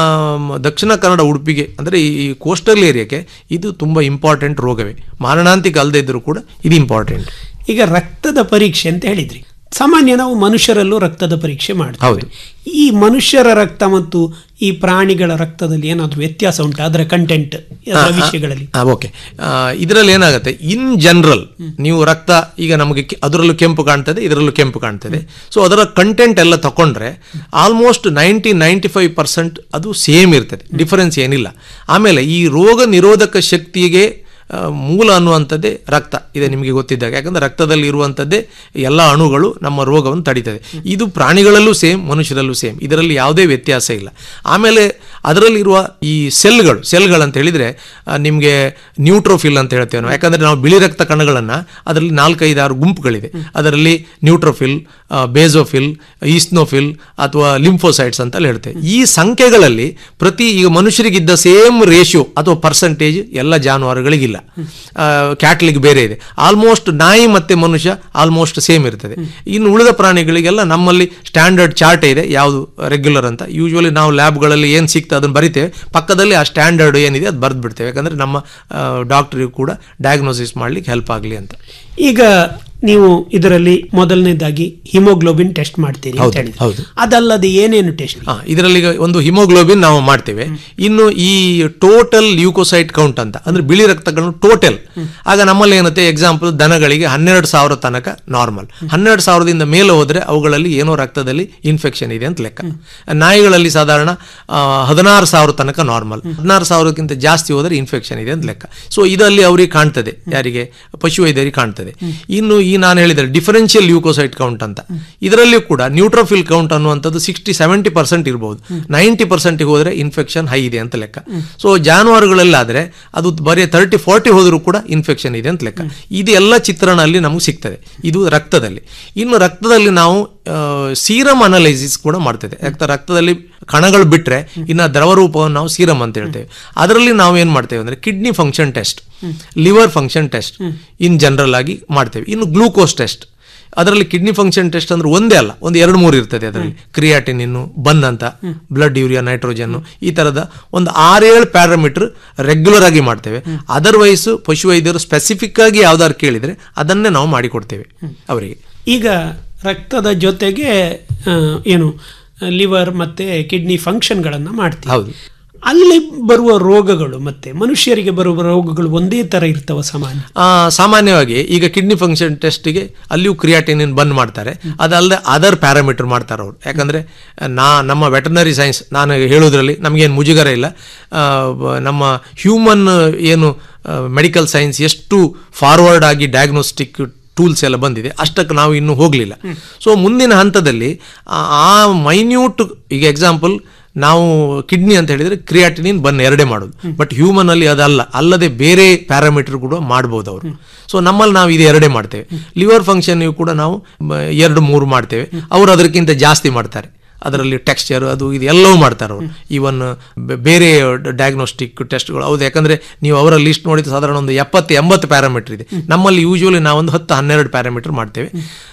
ಮ, ದಕ್ಷಿಣ ಕನ್ನಡ ಉಡುಪಿಗೆ ಅಂದರೆ ಈ ಕೋಸ್ಟಲ್ ಏರಿಯಾಕ್ಕೆ ಇದು ತುಂಬ ಇಂಪಾರ್ಟೆಂಟ್ ರೋಗವೇ ಮಾರಣಾಂತಿಕ ಅಲ್ಲದೆ ಇದ್ದರೂ ಕೂಡ ಇದು ಇಂಪಾರ್ಟೆಂಟ್ ಈಗ ರಕ್ತದ ಪರೀಕ್ಷೆ ಅಂತ ಹೇಳಿದ್ರಿ ಸಾಮಾನ್ಯ ನಾವು ಮನುಷ್ಯರಲ್ಲೂ ರಕ್ತದ ಪರೀಕ್ಷೆ ಮಾಡ್ತೇವೆ ಹೌದು. ಈ ಮನುಷ್ಯರ ರಕ್ತ ಮತ್ತು ಈ ಪ್ರಾಣಿಗಳ ರಕ್ತದಲ್ಲಿ ಏನಾದರೂ ವ್ಯತ್ಯಾಸ ಉಂಟು ಅದರ ಕಂಟೆಂಟ್ ಅದರ ವಿಷಯಗಳಲ್ಲಿ ಓಕೆ ಇದರಲ್ಲಿ ಏನಾಗುತ್ತೆ ಇನ್ ಜನರಲ್ ನೀವು ರಕ್ತ ಈಗ ನಮಗೆ ಕೆ- ಅದರಲ್ಲೂ ಕೆಂಪು ಕಾಣ್ತದೆ ಇದರಲ್ಲೂ ಕೆಂಪು ಕಾಣ್ತದೆ ಸೊ ಅದರ ಕಂಟೆಂಟ್ ಎಲ್ಲ ತಗೊಂಡ್ರೆ almost ninety ninety five percent ಅದು ಸೇಮ್ ಇರ್ತದೆ ಡಿಫರೆನ್ಸ್ ಏನಿಲ್ಲ ಆಮೇಲೆ ಈ ರೋಗ ನಿರೋಧಕ ಶಕ್ತಿಗೆ ಆ, ಮೂಲ ಅನ್ನುವಂಥದ್ದೇ ರಕ್ತ ಇದೆ ನಿಮಗೆ ಗೊತ್ತಿದ್ದಾಗ ಯಾಕಂದ್ರೆ ರಕ್ತದಲ್ಲಿ ಇರುವಂಥದ್ದೇ ಎಲ್ಲ ಅಣುಗಳು ನಮ್ಮ ರೋಗವನ್ನು ತಡೀತದೆ ಇದು ಪ್ರಾಣಿಗಳಲ್ಲೂ ಸೇಮ್ ಮನುಷ್ಯರಲ್ಲೂ ಸೇಮ್ ಇದರಲ್ಲಿ ಯಾವುದೇ ವ್ಯತ್ಯಾಸ ಇಲ್ಲ ಆಮೇಲೆ ಅದರಲ್ಲಿರುವ ಈ ಸೆಲ್ಗಳು ಸೆಲ್ಗಳಂತ ಹೇಳಿದರೆ ನಿಮಗೆ ನ್ಯೂಟ್ರೋಫಿಲ್ ಅಂತ ಹೇಳ್ತೇವೆ ನಾವು ಯಾಕಂದರೆ ನಾವು ಬಿಳಿ ರಕ್ತ ಕಣಗಳನ್ನು ಅದರಲ್ಲಿ ನಾಲ್ಕೈದಾರು ಗುಂಪುಗಳಿದೆ ಅದರಲ್ಲಿ ನ್ಯೂಟ್ರೋಫಿಲ್ ಬೇಸೋಫಿಲ್ ಈಸ್ನೋಫಿಲ್ ಅಥವಾ ಲಿಂಫೋಸೈಟ್ಸ್ ಅಂತ ಹೇಳ್ತೇವೆ ಈ ಸಂಖ್ಯೆಗಳಲ್ಲಿ ಪ್ರತಿ ಈಗ ಮನುಷ್ಯರಿಗಿದ್ದ ಸೇಮ್ ರೇಷಿಯೋ ಅಥವಾ ಪರ್ಸೆಂಟೇಜ್ ಎಲ್ಲ ಜಾನುವಾರುಗಳಿಗಿಲ್ಲ ಕ್ಯಾಟ್ಲಿಗೆ ಬೇರೆ ಇದೆ ಆಲ್ಮೋಸ್ಟ್ ನಾಯಿ ಮತ್ತೆ ಮನುಷ್ಯ ಆಲ್ಮೋಸ್ಟ್ ಸೇಮ್ ಇರ್ತದೆ ಇನ್ನು ಉಳಿದ ಪ್ರಾಣಿಗಳಿಗೆಲ್ಲ ನಮ್ಮಲ್ಲಿ ಸ್ಟ್ಯಾಂಡರ್ಡ್ ಚಾರ್ಟ್ ಇದೆ ಯಾವುದು ರೆಗ್ಯುಲರ್ ಅಂತ ಯೂಶುವಲಿ ನಾವು ಲ್ಯಾಬ್ಗಳಲ್ಲಿ ಏನು ಸಿಗ್ತದೆ ಅದನ್ನು ಬರಿತೇವೆ ಪಕ್ಕದಲ್ಲಿ ಆ ಸ್ಟ್ಯಾಂಡರ್ಡ್ ಏನಿದೆ ಅದು ಬರೆದು ಬಿಡ್ತೇವೆ ಯಾಕಂದ್ರೆ ನಮ್ಮ ಡಾಕ್ಟರಿಗೂ ಕೂಡ ಡಯಾಗ್ನೋಸಿಸ್ ಮಾಡ್ಲಿಕ್ಕೆ ಹೆಲ್ಪ್ ಆಗಲಿ ಅಂತ ಈಗ ನೀವು ಇದರಲ್ಲಿ ಮೊದಲನೇದಾಗಿ ಹಿಮೋಗ್ಲೋಬಿನ್ ಟೆಸ್ಟ್ ಮಾಡ್ತೀರಿ ಅಂತ ಹೌದು, ಹೇಳಿದ್ರಿ. ಹೌದು. ಅದಲ್ಲದೆ ಏನೇನು ಟೆಸ್ಟ್ ಹಾ ಇದರಲ್ಲಿ ಈಗ ಒಂದು ಹಿಮೋಗ್ಲೋಬಿನ್ ನಾವು ಮಾಡ್ತೇವೆ ಇನ್ನು ಈ ಟೋಟಲ್ ಲ್ಯೂಕೋಸೈಟ್ ಕೌಂಟ್ ಅಂತ ಅಂದ್ರೆ ಬಿಳಿ ರಕ್ತಗಳನ್ನು ಟೋಟಲ್ ಆಗ ನಮ್ಮಲ್ಲಿ ಏನತ್ತೆ ಎಕ್ಸಾಂಪಲ್ ದನಗಳಿಗೆ ಹನ್ನೆರಡು ಸಾವಿರ ತನಕ ನಾರ್ಮಲ್ ಹನ್ನೆರಡು ಸಾವಿರದಿಂದ ಮೇಲೆ ಹೋದ್ರೆ ಅವುಗಳಲ್ಲಿ ಏನೋ ರಕ್ತದಲ್ಲಿ ಇನ್ಫೆಕ್ಷನ್ ಇದೆ ಅಂತ ಲೆಕ್ಕ ನಾಯಿಗಳಲ್ಲಿ ಸಾಧಾರಣ ಆ, ಹದಿನಾರು ಸಾವಿರ ತನಕ ನಾರ್ಮಲ್ ಹದಿನಾರು ಸಾವಿರಕ್ಕಿಂತ ಜಾಸ್ತಿ ಹೋದ್ರೆ ಇನ್ಫೆಕ್ಷನ್ ಇದೆ ಅಂತ ಲೆಕ್ಕ ಸೊ ಇದರಲ್ಲಿ ಅವರಿಗೆ ಕಾಣ್ತದೆ ಯಾರಿಗೆ ಪಶುವೈದ್ಯರಿಗೆ ಕಾಣ್ತದೆ ಇನ್ನು ಈ ನಾನು ಹೇಳಿದರೆ ಡಿಫರೆನ್ಷಿಯಲ್ ಲ್ಯೂಕೋಸೈಟ್ ಕೌಂಟ್ ಅಂತ ಇದರಲ್ಲಿಯೂ ಕೂಡ ನ್ಯೂಟ್ರೋಫಿಲ್ ಕೌಂಟ್ ಅನ್ನುವಂಥದ್ದು ಸಿಕ್ಸ್ಟಿ ಸೆವೆಂಟಿ ಪರ್ಸೆಂಟ್ ಇರ್ಬೋದು ನೈಂಟಿ ಪರ್ಸೆಂಟ್ಗೆ ಹೋದರೆ ಇನ್ಫೆಕ್ಷನ್ ಹೈ ಇದೆ ಅಂತ ಲೆಕ್ಕ ಸೊ ಜಾನುವಾರುಗಳಲ್ಲಾದರೆ ಅದು ಬರೀ ತರ್ಟಿ ಫಾರ್ಟಿ ಹೋದರೂ ಕೂಡ ಇನ್ಫೆಕ್ಷನ್ ಇದೆ ಅಂತ ಲೆಕ್ಕ ಇದು ಎಲ್ಲ ಚಿತ್ರಣ ಅಲ್ಲಿ ನಮಗೆ ಸಿಗ್ತದೆ ಇದು ರಕ್ತದಲ್ಲಿ ಇನ್ನು ರಕ್ತದಲ್ಲಿ ನಾವು ಸೀರಮ್ ಅನಲೈಸಿಸ್ ಕೂಡ ಮಾಡ್ತದೆ ಯಾಕೆ ರಕ್ತದಲ್ಲಿ ಕಣಗಳು ಬಿಟ್ಟರೆ ಇನ್ನು ದ್ರವ ರೂಪವನ್ನು ನಾವು ಸೀರಮ್ ಅಂತ ಹೇಳ್ತೇವೆ ಅದರಲ್ಲಿ ನಾವು ಏನು ಮಾಡ್ತೇವೆ ಅಂದರೆ kidney function test liver function test in general ಆಗಿ ಮಾಡ್ತೇವೆ ಇನ್ನು ಗ್ಲೂಕೋಸ್ ಟೆಸ್ಟ್ ಅದರಲ್ಲಿ ಕಿಡ್ನಿ ಫಂಕ್ಷನ್ ಟೆಸ್ಟ್ ಅಂದ್ರೆ ಒಂದೇ ಅಲ್ಲ ಒಂದು ಎರಡು ಮೂರು ಇರ್ತದೆ ಅದರಲ್ಲಿ ಕ್ರಿಯಾಟಿನ್ ಇನ್ನು ಬನ್ ಅಂತ ಬ್ಲಡ್ ಯೂರಿಯಾ ನೈಟ್ರೋಜನ್ ಈ ತರದ ಒಂದು ಆರೇಳು ಪ್ಯಾರಾಮೀಟರ್ ರೆಗ್ಯುಲರ್ ಆಗಿ ಮಾಡ್ತೇವೆ ಅದರ್ವೈಸ್ ಪಶುವೈದ್ಯರು ಸ್ಪೆಸಿಫಿಕ್ ಆಗಿ ಯಾವ್ದಾದ್ರು ಕೇಳಿದ್ರೆ ಅದನ್ನೇ ನಾವು ಮಾಡಿಕೊಡ್ತೇವೆ ಅವರಿಗೆ ಈಗ ರಕ್ತದ ಜೊತೆಗೆ ಆ, ಏನು ಲಿವರ್ ಮತ್ತೆ ಕಿಡ್ನಿ ಫಂಕ್ಷನ್ಗಳನ್ನು ಮಾಡ್ತೀವಿ ಹೌದು ಅಲ್ಲಿ ಬರುವ ರೋಗಗಳು ಮತ್ತೆ ಮನುಷ್ಯರಿಗೆ ಬರುವ ರೋಗಗಳು ಒಂದೇ ತರ ಇರ್ತವ ಸಾಮಾನ್ಯ ಆ, ಸಾಮಾನ್ಯವಾಗಿ ಈಗ ಕಿಡ್ನಿ ಫಂಕ್ಷನ್ ಟೆಸ್ಟ್ಗೆ ಅಲ್ಲಿಯೂ ಕ್ರಿಯಾಟಿನ್ ಬಂದ್ ಮಾಡ್ತಾರೆ ಅದಲ್ಲದೆ ಅದರ್ ಪ್ಯಾರಾಮೀಟರ್ ಮಾಡ್ತಾರೆ ಅವರು ಯಾಕಂದ್ರೆ ನಾ ನಮ್ಮ ವೆಟರ್ನರಿ ಸೈನ್ಸ್ ನಾನು ಹೇಳೋದ್ರಲ್ಲಿ ನಮಗೇನು ಮುಜುಗರ ಇಲ್ಲ ಆ, ಬ- ನಮ್ಮ ಹ್ಯೂಮನ್ ಏನು ಮೆಡಿಕಲ್ ಸೈನ್ಸ್ ಎಷ್ಟು ಫಾರ್ವರ್ಡ್ ಆಗಿ ಡಯಾಗ್ನೋಸ್ಟಿಕ್ ಟೂಲ್ಸ್ ಎಲ್ಲ ಬಂದಿದೆ ಅಷ್ಟಕ್ಕೆ ನಾವು ಇನ್ನೂ ಹೋಗಲಿಲ್ಲ ಸೊ ಮುಂದಿನ ಹಂತದಲ್ಲಿ ಆ- ಆ ಮೈನ್ಯೂಟ್ ಈಗ ಎಕ್ಸಾಂಪಲ್ ನಾವು ಕಿಡ್ನಿ ಅಂತ ಹೇಳಿದ್ರೆ ಕ್ರಿಯಾಟಿನಿನ್ ಬನ್ ಎರಡೇ ಮಾಡೋದು ಬಟ್ ಹ್ಯೂಮನ್ ಅಲ್ಲಿ ಅದಲ್ಲ ಅಲ್ಲದೆ ಬೇರೆ ಪ್ಯಾರಾಮೀಟರ್ ಕೂಡ ಮಾಡ್ಬೋದು ಅವರು ಸೊ ನಮ್ಮಲ್ಲಿ ನಾವು ಇದು ಎರಡೇ ಮಾಡ್ತೇವೆ ಲಿವರ್ ಫಂಕ್ಷನ್ ಕೂಡ ನಾವು ಮ, ಎರಡು ಮೂರು ಮಾಡ್ತೇವೆ ಅವರು ಅದಕ್ಕಿಂತ ಜಾಸ್ತಿ ಮಾಡ್ತಾರೆ ಅದರಲ್ಲಿ ಟೆಕ್ಸ್ಚರ್ ಅದು ಇದು ಎಲ್ಲವೂ ಮಾಡ್ತಾರೆ ಅವರು ಈವನ್ ಬೇರೆ ಡಯಾಗ್ನೋಸ್ಟಿಕ್ ಟೆಸ್ಟ್ಗಳು ಹೌದು ಯಾಕಂದ್ರೆ ನೀವು ಅವರ ಲಿಸ್ಟ್ ನೋಡಿದ್ರೆ ಸಾಧಾರಣ ಒಂದು ಎಪ್ಪತ್ತು ಎಂಬತ್ತು ಪ್ಯಾರಾಮೀಟರ್ ಇದೆ ನಮ್ಮಲ್ಲಿ ಯೂಶುವಲಿ ನಾವೊಂದು ಹತ್ತು ಹನ್ನೆರಡು ಪ್ಯಾರಾಮೀಟರ್ ಮಾಡ್ತೇವೆ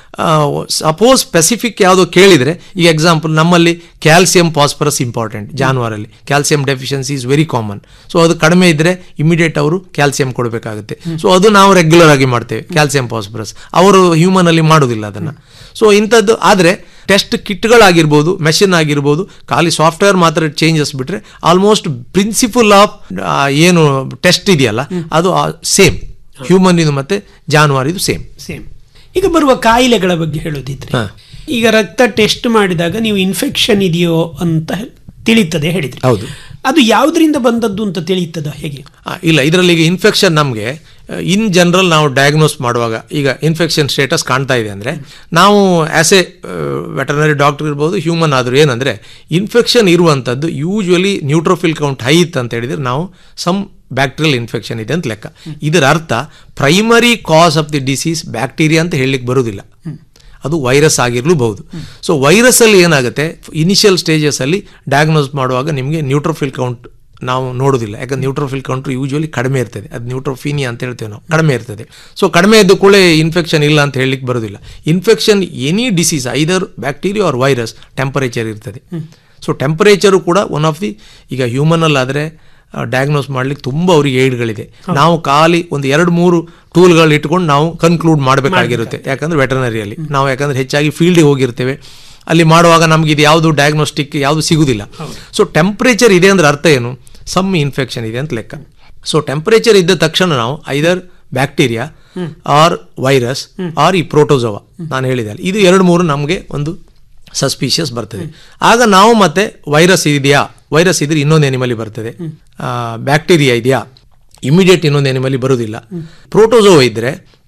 ಸಪೋಸ್ ಸ್ಪೆಸಿಫಿಕ್ ಯಾವುದೋ ಕೇಳಿದರೆ ಈಗ ಎಕ್ಸಾಂಪಲ್ ನಮ್ಮಲ್ಲಿ ಕ್ಯಾಲ್ಸಿಯಂ ಫಾಸ್ಫರಸ್ ಇಂಪಾರ್ಟೆಂಟ್ ಜಾನುವಾರಲ್ಲಿ calcium deficiency is very common so ಅದು ಕಡಿಮೆ ಇದ್ದರೆ ಇಮಿಡಿಯೇಟ್ ಅವರು ಕ್ಯಾಲ್ಸಿಯಂ ಕೊಡಬೇಕಾಗುತ್ತೆ ಸೊ ಅದು ನಾವು ರೆಗ್ಯುಲರ್ ಆಗಿ ಮಾಡ್ತೇವೆ ಕ್ಯಾಲ್ಸಿಯಂ ಫಾಸ್ಫರಸ್ ಅವರು ಹ್ಯೂಮನ್ ಅಲ್ಲಿ ಮಾಡೋದಿಲ್ಲ ಅದನ್ನು ಸೊ ಇಂಥದ್ದು ಆದರೆ ಟೆಸ್ಟ್ ಕಿಟ್ಗಳಾಗಿರ್ಬೋದು ಮೆಷಿನ್ ಆಗಿರ್ಬೋದು ಖಾಲಿ ಸಾಫ್ಟ್ವೇರ್ ಮಾತ್ರ ಚೇಂಜಸ್ ಬಿಟ್ರೆ ಆಲ್ಮೋಸ್ಟ್ ಪ್ರಿನ್ಸಿಪಲ್ ಆಫ್ ಏನು ಟೆಸ್ಟ್ ಇದೆಯಲ್ಲ ಅದು ಸೇಮ್ ಹ್ಯೂಮನ್ ಇದು ಮತ್ತೆ ಜಾನುವಾರಿದು ಸೇಮ್ ಸೇಮ್ ಈಗ ಬರುವ ಕಾಯಿಲೆಗಳ ಬಗ್ಗೆ ಹೇಳೋದಿದ್ರೆ ಹಾ. ಈಗ ರಕ್ತ ಟೆಸ್ಟ್ ಮಾಡಿದಾಗ ನೀವು ಇನ್ಫೆಕ್ಷನ್ ಇದೆಯೋ ಅಂತ ತಿಳಿತದೆ ಹೇಳಿದ್ರಿ ಹೌದು. ಅದು ಯಾವುದರಿಂದ ಬಂದದ್ದು ಅಂತ ತಿಳಿತದ ಹೇಗೆ ಆ, ಇಲ್ಲ ಇದರಲ್ಲಿ ಈಗ ಇನ್ಫೆಕ್ಷನ್ ನಮಗೆ ಇನ್ ಜನರಲ್ ನಾವು ಡಯಾಗ್ನೋಸ್ ಮಾಡುವಾಗ ಈಗ ಇನ್ಫೆಕ್ಷನ್ ಸ್ಟೇಟಸ್ ಕಾಣ್ತಾ ಇದೆ ಅಂದರೆ ನಾವು ಆ್ಯಸ್ ಎ ವೆಟರ್ನರಿ ಡಾಕ್ಟರ್ ಇರ್ಬೋದು ಹ್ಯೂಮನ್ ಆದರೂ ಏನಂದರೆ ಇನ್ಫೆಕ್ಷನ್ ಇರುವಂಥದ್ದು ಯೂಶ್ವಲಿ ನ್ಯೂಟ್ರೋಫಿಲ್ ಕೌಂಟ್ ಹೈ ಇತ್ತು ಅಂತ ಹೇಳಿದರೆ ನಾವು ಸಮ್ ಬ್ಯಾಕ್ಟೀರಿಯಲ್ ಇನ್ಫೆಕ್ಷನ್ ಇದೆ ಅಂತ ಲೆಕ್ಕ ಇದರ ಅರ್ಥ primary cause of the disease bacteria ಅಂತ ಹೇಳಲಿಕ್ಕೆ ಬರುವುದಿಲ್ಲ ಅದು ವೈರಸ್ ಆಗಿರಲೂಬಹುದು ಸೊ ವೈರಸ್ ಅಲ್ಲಿ ಏನಾಗುತ್ತೆ ಇನಿಷಿಯಲ್ ಸ್ಟೇಜಸ್ ಅಲ್ಲಿ ಡಯಾಗ್ನೋಸ್ ಮಾಡುವಾಗ ನಿಮಗೆ ನ್ಯೂಟ್ರೋಫಿಲ್ ಕೌಂಟ್ ನಾವು ನೋಡೋದಿಲ್ಲ ಯಾಕಂದ್ರೆ ನ್ಯೂಟ್ರೋಫಿಲ್ ಕೌಂಟ್ರ್ ಯೂಶುವಲಿ ಕಡಿಮೆ ಇರ್ತದೆ ಅದು ನ್ಯೂಟ್ರೋಫೀನಿಯಾ ಅಂತ ಹೇಳ್ತೇವೆ ನಾವು ಕಡಿಮೆ ಇರ್ತದೆ ಸೊ ಕಡಿಮೆ ಇದ್ದ ಕೂಡಲೇ ಇನ್ಫೆಕ್ಷನ್ ಇಲ್ಲ ಅಂತ ಹೇಳಲಿಕ್ಕೆ ಬರೋದಿಲ್ಲ infection any disease either bacteria or virus temperature ಇರ್ತದೆ ಸೊ ಟೆಂಪರೇಚರು ಕೂಡ ಒನ್ ಆಫ್ ದಿ ಈಗ ಹ್ಯೂಮನಲ್ಲಾದರೆ ಡಯಾಗ್ನೋಸ್ ಮಾಡ್ಲಿಕ್ಕೆ ತುಂಬ ಅವ್ರಿಗೆ ಏಡ್ಗಳಿದೆ ನಾವು ಖಾಲಿ ಒಂದು ಎರಡು ಮೂರು ಟೂಲ್ಗಳು ಇಟ್ಕೊಂಡು ನಾವು ಕನ್ಕ್ಲೂಡ್ ಮಾಡಬೇಕಾಗಿರುತ್ತೆ ಯಾಕಂದ್ರೆ ವೆಟರ್ನರಿಯಲ್ಲಿ ನಾವು ಯಾಕಂದ್ರೆ ಹೆಚ್ಚಾಗಿ ಫೀಲ್ಡಿಗೆ ಹೋಗಿರ್ತೇವೆ ಅಲ್ಲಿ ಮಾಡುವಾಗ ನಮ್ಗೆ ಇದು ಯಾವುದು ಡಯಾಗ್ನೋಸ್ಟಿಕ್ ಯಾವುದು ಸಿಗುದಿಲ್ಲ ಸೊ ಟೆಂಪರೇಚರ್ ಇದೆ ಅಂದ್ರೆ ಅರ್ಥ ಏನು ಸಮ್ ಇನ್ಫೆಕ್ಷನ್ ಇದೆ ಅಂತ ಲೆಕ್ಕ ಸೊ ಟೆಂಪರೇಚರ್ ಇದ್ದ ತಕ್ಷಣ ನಾವು either bacteria or virus or ಈ ಪ್ರೋಟೋಸೋವಾ ನಾನು ಹೇಳಿದೆ ಇದು ಎರಡು ಮೂರು ನಮಗೆ ಒಂದು ಸಸ್ಪಿಷಿಯಸ್ ಬರ್ತದೆ ಆಗ ನಾವು ಮತ್ತೆ ವೈರಸ್ ಇದೆಯಾ ವೈರಸ್ ಇದ್ರೆ ಇನ್ನೊಂದು ಎನಿಮಲಿ ಬರ್ತದೆ ಬ್ಯಾಕ್ಟೀರಿಯಾ ಇದೆಯಾ ಇಮಿಡಿಯೇಟ್ ಇನ್ನೊಂದು ಎನಿಮಲಿ ಬರುವುದಿಲ್ಲ ಪ್ರೋಟೋಸೋವಾ ಇದ್ದರೆ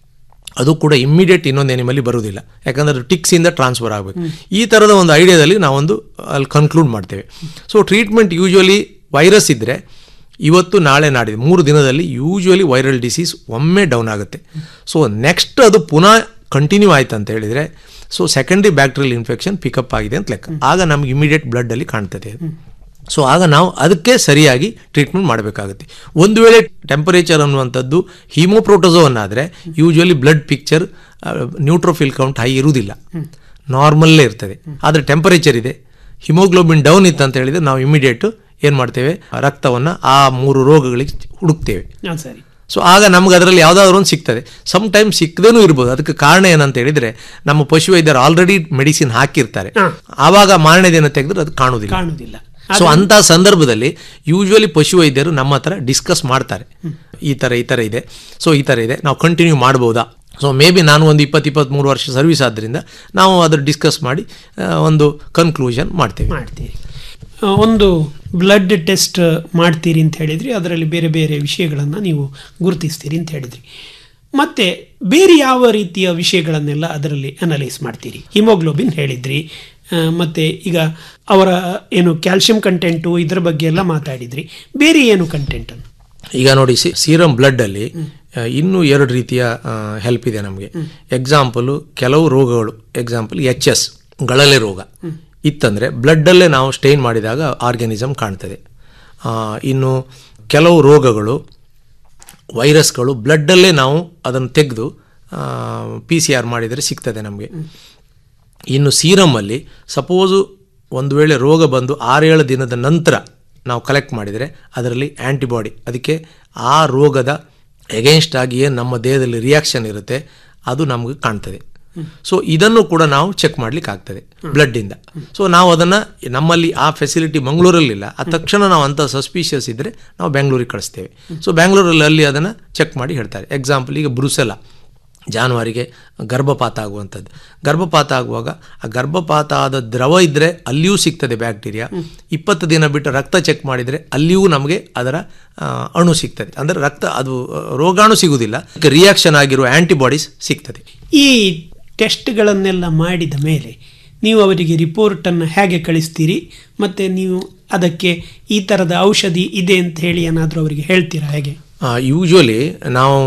ಅದು ಕೂಡ ಇಮ್ಮಿಡಿಯೇಟ್ ಇನ್ನೊಂದು ಎನಿಮಲಿ ಬರುವುದಿಲ್ಲ ಯಾಕಂದ್ರೆ ಟಿಕ್ಸಿಂದ ಟ್ರಾನ್ಸ್ಫರ್ ಆಗಬೇಕು ಈ ಥರದ ಒಂದು ಐಡಿಯಾದಲ್ಲಿ ನಾವೊಂದು ಅಲ್ಲಿ ಕನ್ಕ್ಲೂಡ್ ಮಾಡ್ತೇವೆ ಸೊ ಟ್ರೀಟ್ಮೆಂಟ್ ಯೂಶ್ವಲಿ ವೈರಸ್ ಇದ್ದರೆ ಇವತ್ತು ನಾಳೆ ನಾಡಿದ್ದು ಮೂರು ದಿನದಲ್ಲಿ ಯೂಶ್ವಲಿ ವೈರಲ್ ಡಿಸೀಸ್ ಒಮ್ಮೆ ಡೌನ್ ಆಗುತ್ತೆ ಸೊ ನೆಕ್ಸ್ಟ್ ಅದು ಪುನಃ ಕಂಟಿನ್ಯೂ ಆಯ್ತು ಅಂತ ಹೇಳಿದರೆ so secondary bacterial infection pick up ಆಗಿದೆ ಅಂತ ಲೆಕ್ಕ ಆಗ ನಮ್ಗೆ ಇಮಿಡಿಯೇಟ್ ಬ್ಲಡ್ಡಲ್ಲಿ ಕಾಣ್ತದೆ ಅದು ಸೊ ಆಗ ನಾವು ಅದಕ್ಕೆ ಸರಿಯಾಗಿ ಟ್ರೀಟ್ಮೆಂಟ್ ಮಾಡಬೇಕಾಗುತ್ತೆ ಒಂದು ವೇಳೆ ಟೆಂಪರೇಚರ್ ಅನ್ನುವಂಥದ್ದು ಹೀಮೋಪ್ರೋಟೋಸೋವನ್ ಆದರೆ usually blood picture neutrophil count high ಇರುವುದಿಲ್ಲ ನಾರ್ಮಲ್ಲೇ ಇರ್ತದೆ ಆದರೆ ಟೆಂಪರೇಚರ್ ಇದೆ ಹಿಮೋಗ್ಲೋಬಿನ್ ಡೌನ್ ಇತ್ತು ಅಂತ ಹೇಳಿದರೆ ನಾವು ಇಮಿಡಿಯೇಟು ಏನು ಮಾಡ್ತೇವೆ ರಕ್ತವನ್ನು ಆ ಮೂರು ರೋಗಗಳಿಗೆ ಹುಡುಕ್ತೇವೆ ಹಾಂ ಸರಿ ಸೊ ಆಗ ನಮ್ಗೆ ಅದರಲ್ಲಿ ಯಾವುದಾದ್ರೂ ಒಂದು ಸಿಗ್ತದೆ ಸಮ್ ಟೈಮ್ ಸಿಕ್ಕದೇನೂ ಇರ್ಬೋದು ಅದಕ್ಕೆ ಕಾರಣ ಏನಂತ ಹೇಳಿದ್ರೆ ನಮ್ಮ ಪಶುವೈದ್ಯರು ಆಲ್ರೆಡಿ ಮೆಡಿಸಿನ್ ಹಾಕಿರ್ತಾರೆ ಆವಾಗ ಮಾರನೇ ದಿನ ತೆಗೆದ್ರೆ ಅದು ಕಾಣುವುದಿಲ್ಲ ಕಾಣುವುದಿಲ್ಲ ಸೊ ಅಂತ ಸಂದರ್ಭದಲ್ಲಿ ಯೂಶ್ವಲಿ ಪಶುವೈದ್ಯರು ನಮ್ಮ ಹತ್ರ ಡಿಸ್ಕಸ್ ಮಾಡ್ತಾರೆ ಈ ಥರ ಈ ಥರ ಇದೆ ಸೊ ಈ ಥರ ಇದೆ ನಾವು ಕಂಟಿನ್ಯೂ ಮಾಡ್ಬೋದಾ ಸೊ ಮೇ ಬಿ ನಾನು ಒಂದು ಇಪ್ಪತ್ತು ಇಪ್ಪತ್ತ್ಮೂರು ವರ್ಷ ಸರ್ವಿಸ್ ಆದ್ದರಿಂದ ನಾವು ಅದ್ರ ಡಿಸ್ಕಸ್ ಮಾಡಿ ಆ, ಒಂದು ಕನ್ಕ್ಲೂಷನ್ ಮಾಡ್ತೇವೆ ಮಾಡ್ತೀರಿ ಆ, ಒಂದು ಬ್ಲಡ್ ಟೆಸ್ಟ್ ಮಾಡ್ತೀರಿ ಅಂತ ಹೇಳಿದ್ರಿ ಅದರಲ್ಲಿ ಬೇರೆ ಬೇರೆ ವಿಷಯಗಳನ್ನು ನೀವು ಗುರುತಿಸ್ತೀರಿ ಅಂತ ಹೇಳಿದ್ರಿ ಮತ್ತೆ ಬೇರೆ ಯಾವ ರೀತಿಯ ವಿಷಯಗಳನ್ನೆಲ್ಲ ಅದರಲ್ಲಿ ಅನಲೈಸ್ ಮಾಡ್ತೀರಿ ಹಿಮೋಗ್ಲೋಬಿನ್ ಹೇಳಿದ್ರಿ ಆ, ಮತ್ತೆ ಈಗ ಅವರ ಏನು ಕ್ಯಾಲ್ಸಿಯಂ ಕಂಟೆಂಟು ಇದರ ಬಗ್ಗೆ ಎಲ್ಲ ಮಾತಾಡಿದ್ರಿ ಬೇರೆ ಏನು ಕಂಟೆಂಟ್ ಅನ್ನು ಈಗ ನೋಡಿ ಸೀರಮ್ ಬ್ಲಡ್ ಅಲ್ಲಿ ಆ, ಇನ್ನೂ ಎರಡು ರೀತಿಯ ಹೆಲ್ಪ್ ಇದೆ ನಮಗೆ ಎಕ್ಸಾಂಪಲು ಕೆಲವು ರೋಗಗಳು ಎಕ್ಸಾಂಪಲ್ ಎಚ್ ಎಸ್ ಗಳಲೆ ರೋಗ ಇತ್ತಂದ್ರೆ ಬ್ಲಡ್ ಅಲ್ಲೇ ನಾವು ಸ್ಟೈನ್ ಮಾಡಿದಾಗ ಆರ್ಗ್ಯಾನಿಸಮ್ ಕಾಣ್ತದೆ ಆ, ಇನ್ನು ಕೆಲವು ರೋಗಗಳು ವೈರಸ್ಗಳು ಬ್ಲಡ್ಡಲ್ಲೇ ನಾವು ಅದನ್ನು ತೆಗೆದು ಪಿ ಸಿ ಆರ್ ಮಾಡಿದರೆ ಸಿಗ್ತದೆ ನಮಗೆ ಇನ್ನು ಸೀರಮಲ್ಲಿ ಸಪೋಸು ಒಂದು ವೇಳೆ ರೋಗ ಬಂದು ಆರೇಳು ದಿನದ ನಂತರ ನಾವು ಕಲೆಕ್ಟ್ ಮಾಡಿದರೆ ಅದರಲ್ಲಿ ಆ್ಯಂಟಿಬಾಡಿ ಅದಕ್ಕೆ ಆ ರೋಗದ ಎಗೇನ್ಸ್ಟ್ ಆಗಿ ಏನು ನಮ್ಮ ದೇಹದಲ್ಲಿ ರಿಯಾಕ್ಷನ್ ಇರುತ್ತೆ ಅದು ನಮಗೆ ಕಾಣ್ತದೆ ಸೊ ಇದನ್ನು ಕೂಡ ನಾವು ಚೆಕ್ ಮಾಡ್ಲಿಕ್ಕೆ ಆಗ್ತದೆ ಬ್ಲಡ್ಡಿಂದ ಸೊ ನಾವು ಅದನ್ನು ನಮ್ಮಲ್ಲಿ ಆ ಫೆಸಿಲಿಟಿ ಮಂಗಳೂರಲ್ಲಿಲ್ಲ ಆ ತಕ್ಷಣ ನಾವು ಅಂಥ ಸಸ್ಪಿಷಿಯಸ್ ಇದ್ದರೆ ನಾವು ಬೆಂಗಳೂರಿಗೆ ಕಳಿಸ್ತೇವೆ ಸೊ ಬೆಂಗಳೂರಲ್ಲಿ ಅಲ್ಲಿ ಅದನ್ನು ಚೆಕ್ ಮಾಡಿ ಹೇಳ್ತಾರೆ ಎಕ್ಸಾಂಪಲ್ ಈಗ ಬ್ರುಸೆಲ ಜಾನುವಾರಿಗೆ ಗರ್ಭಪಾತ ಆಗುವಂಥದ್ದು ಗರ್ಭಪಾತ ಆಗುವಾಗ ಆ ಗರ್ಭಪಾತ ಆದ ದ್ರವ ಇದ್ದರೆ ಅಲ್ಲಿಯೂ ಸಿಗ್ತದೆ ಬ್ಯಾಕ್ಟೀರಿಯಾ ಇಪ್ಪತ್ತು ದಿನ ಬಿಟ್ಟು ರಕ್ತ ಚೆಕ್ ಮಾಡಿದರೆ ಅಲ್ಲಿಯೂ ನಮಗೆ ಅದರ ಆ, ಅಣು ಸಿಗ್ತದೆ ಅಂದರೆ ರಕ್ತ ಅದು ಆ, ರೋಗಾಣು ಸಿಗುವುದಿಲ್ಲ ರಿಯಾಕ್ಷನ್ ಆಗಿರುವ ಆ್ಯಂಟಿಬಾಡೀಸ್ ಸಿಗ್ತದೆ ಈ ಟೆಸ್ಟ್ಗಳನ್ನೆಲ್ಲ ಮಾಡಿದ ಮೇಲೆ ನೀವು ಅವರಿಗೆ ರಿಪೋರ್ಟನ್ನು ಹೇಗೆ ಕಳಿಸ್ತೀರಿ ಮತ್ತು ನೀವು ಅದಕ್ಕೆ ಈ ಥರದ ಔಷಧಿ ಇದೆ ಅಂತ ಹೇಳಿ ಏನಾದರೂ ಅವರಿಗೆ ಹೇಳ್ತೀರಾ ಹೇಗೆ ಯೂಶ್ವಲಿ ನಾವು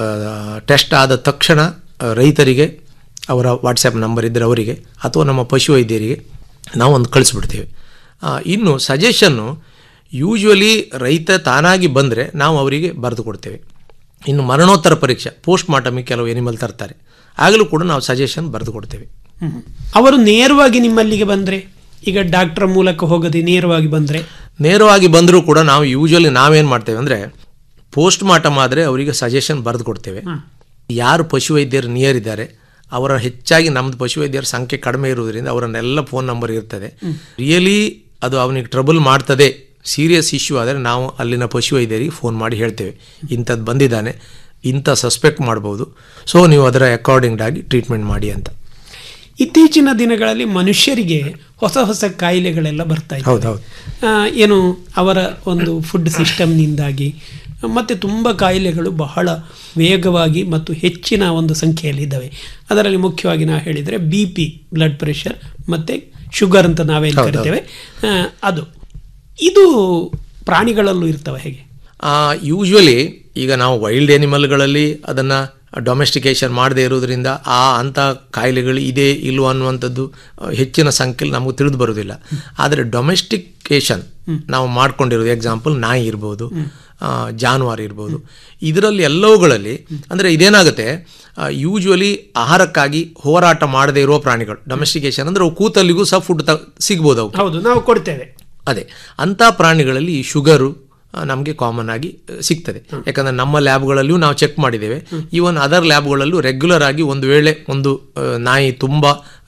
ಟೆಸ್ಟ್ ಆದ ತಕ್ಷಣ ಆ, ರೈತರಿಗೆ ಅವರ ವಾಟ್ಸಪ್ ನಂಬರ್ ಇದ್ದರೆ ಅವರಿಗೆ ಅಥವಾ ನಮ್ಮ ಪಶುವೈದ್ಯರಿಗೆ ನಾವು ಒಂದು ಕಳಿಸ್ಬಿಡ್ತೇವೆ ಆ, ಇನ್ನು ಸಜೆಷನ್ನು ಯೂಶ್ವಲಿ ರೈತ ತಾನಾಗಿ ಬಂದರೆ ನಾವು ಅವರಿಗೆ ಬರೆದು ಕೊಡ್ತೇವೆ ಇನ್ನು ಮರಣೋತ್ತರ ಪರೀಕ್ಷೆ ಪೋಸ್ಟ್ ಮಾರ್ಟಮಿಗೆ ಕೆಲವು ಎನಿಮಲ್ ತರ್ತಾರೆ ಆಗಲೂ ಕೂಡ ನಾವು ಸಜೆಷನ್ ಬರೆದು ಕೊಡ್ತೇವೆ ಹ್ಮ್. ಅವರು ನೇರವಾಗಿ ನಿಮ್ಮಲ್ಲಿಗೆ ಬಂದರೆ ಈಗ ಡಾಕ್ಟರ್ ಮೂಲಕ ಹೋಗದೆ ನೇರವಾಗಿ ಬಂದರೆ ನೇರವಾಗಿ ಬಂದರೂ ಕೂಡ ನಾವು ಯೂಶ್ವಲಿ ನಾವೇನು ಮಾಡ್ತೇವೆ ಅಂದರೆ ಪೋಸ್ಟ್ ಮಾರ್ಟಮ್ ಆದರೆ ಅವರಿಗೆ ಸಜೆಷನ್ ಬರೆದು ಕೊಡ್ತೇವೆ ಯಾರು ಪಶುವೈದ್ಯರು ನಿಯರ್ ಇದ್ದಾರೆ ಅವರ ಹೆಚ್ಚಾಗಿ ನಮ್ಮದು ಪಶುವೈದ್ಯರ ಸಂಖ್ಯೆ ಕಡಿಮೆ ಇರುವುದರಿಂದ ಅವರನ್ನೆಲ್ಲ ಫೋನ್ ನಂಬರ್ ಇರ್ತದೆ ರಿಯಲಿ ಅದು ಅವನಿಗೆ ಟ್ರಬಲ್ ಮಾಡ್ತದೆ ಸೀರಿಯಸ್ ಇಶ್ಯೂ ಆದರೆ ನಾವು ಅಲ್ಲಿನ ಪಶುವೈದ್ಯರಿಗೆ ಫೋನ್ ಮಾಡಿ ಹೇಳ್ತೇವೆ ಇಂಥದ್ದು ಬಂದಿದ್ದಾನೆ ಇಂಥ ಸಸ್ಪೆಕ್ಟ್ ಮಾಡ್ಬೋದು ಸೊ ನೀವು ಅದರ ಅಕಾರ್ಡಿಂಗ್ ಆಗಿ ಟ್ರೀಟ್ಮೆಂಟ್ ಮಾಡಿ ಅಂತ ಇತ್ತೀಚಿನ ದಿನಗಳಲ್ಲಿ ಮನುಷ್ಯರಿಗೆ ಹೊಸ ಹೊಸ ಕಾಯಿಲೆಗಳೆಲ್ಲ ಬರ್ತಾ ಇದೆ ಹೌದು ಹೌದು ಏನು ಅವರ ಒಂದು ಫುಡ್ ಸಿಸ್ಟಮ್ನಿಂದಾಗಿ ಮತ್ತು ತುಂಬ ಕಾಯಿಲೆಗಳು ಬಹಳ ವೇಗವಾಗಿ ಮತ್ತು ಹೆಚ್ಚಿನ ಒಂದು ಸಂಖ್ಯೆಯಲ್ಲಿ ಇದ್ದಾವೆ ಅದರಲ್ಲಿ ಮುಖ್ಯವಾಗಿ ನಾವು ಹೇಳಿದರೆ ಬಿ ಪಿ ಬ್ಲಡ್ ಪ್ರೆಷರ್ ಮತ್ತು ಶುಗರ್ ಅಂತ ನಾವೇನು ಕರಿತೇವೆ ಆ, ಅದು ಇದು ಪ್ರಾಣಿಗಳಲ್ಲೂ ಇರ್ತವೆ ಹೇಗೆ ಯೂಶ್ವಲಿ ಈಗ ನಾವು ವೈಲ್ಡ್ ಎನಿಮಲ್ಗಳಲ್ಲಿ ಅದನ್ನು ಡೊಮೆಸ್ಟಿಕೇಶನ್ ಮಾಡದೇ ಇರೋದ್ರಿಂದ ಆ ಅಂಥ ಕಾಯಿಲೆಗಳು ಇದೆ ಇಲ್ವೋ ಅನ್ನುವಂಥದ್ದು ಆ, ಹೆಚ್ಚಿನ ಸಂಖ್ಯೆಯಲ್ಲಿ ನಮಗೆ ತಿಳಿದು ಬರೋದಿಲ್ಲ ಆದರೆ ಡೊಮೆಸ್ಟಿಕೇಶನ್ ನಾವು ಮಾಡ್ಕೊಂಡಿರೋದು ಎಕ್ಸಾಂಪಲ್ ನಾಯಿ ಇರ್ಬೋದು ಆ, ಜಾನುವಾರು ಇರ್ಬೋದು ಇದರಲ್ಲಿ ಎಲ್ಲವುಗಳಲ್ಲಿ ಅಂದರೆ ಇದೇನಾಗುತ್ತೆ ಯೂಶ್ವಲಿ ಆಹಾರಕ್ಕಾಗಿ ಹೋರಾಟ ಮಾಡದೇ ಇರುವ ಪ್ರಾಣಿಗಳು ಡೊಮೆಸ್ಟಿಕೇಶನ್ ಅಂದರೆ ಅವು ಕೂತಲ್ಲಿಗೂ ಸಹ ಫುಡ್ ತ ಸಿಗ್ಬೋದು ಅವು ಹೌದು ನಾವು ಕೊಡ್ತೇವೆ ಅದೇ ಅಂಥ ಪ್ರಾಣಿಗಳಲ್ಲಿ ಈ ಶುಗರು ನಮಗೆ ಕಾಮನ್ ಆಗಿ ಆ, ಸಿಗ್ತದೆ ಯಾಕಂದರೆ ನಮ್ಮ ಲ್ಯಾಬ್ಗಳಲ್ಲಿಯೂ ನಾವು ಚೆಕ್ ಮಾಡಿದ್ದೇವೆ ಈವನ್ ಅದರ್ ಲ್ಯಾಬ್ಗಳಲ್ಲೂ ರೆಗ್ಯುಲರ್ ಆಗಿ ಒಂದು ವೇಳೆ ಒಂದು ಆ, ನಾಯಿ ತುಂಬ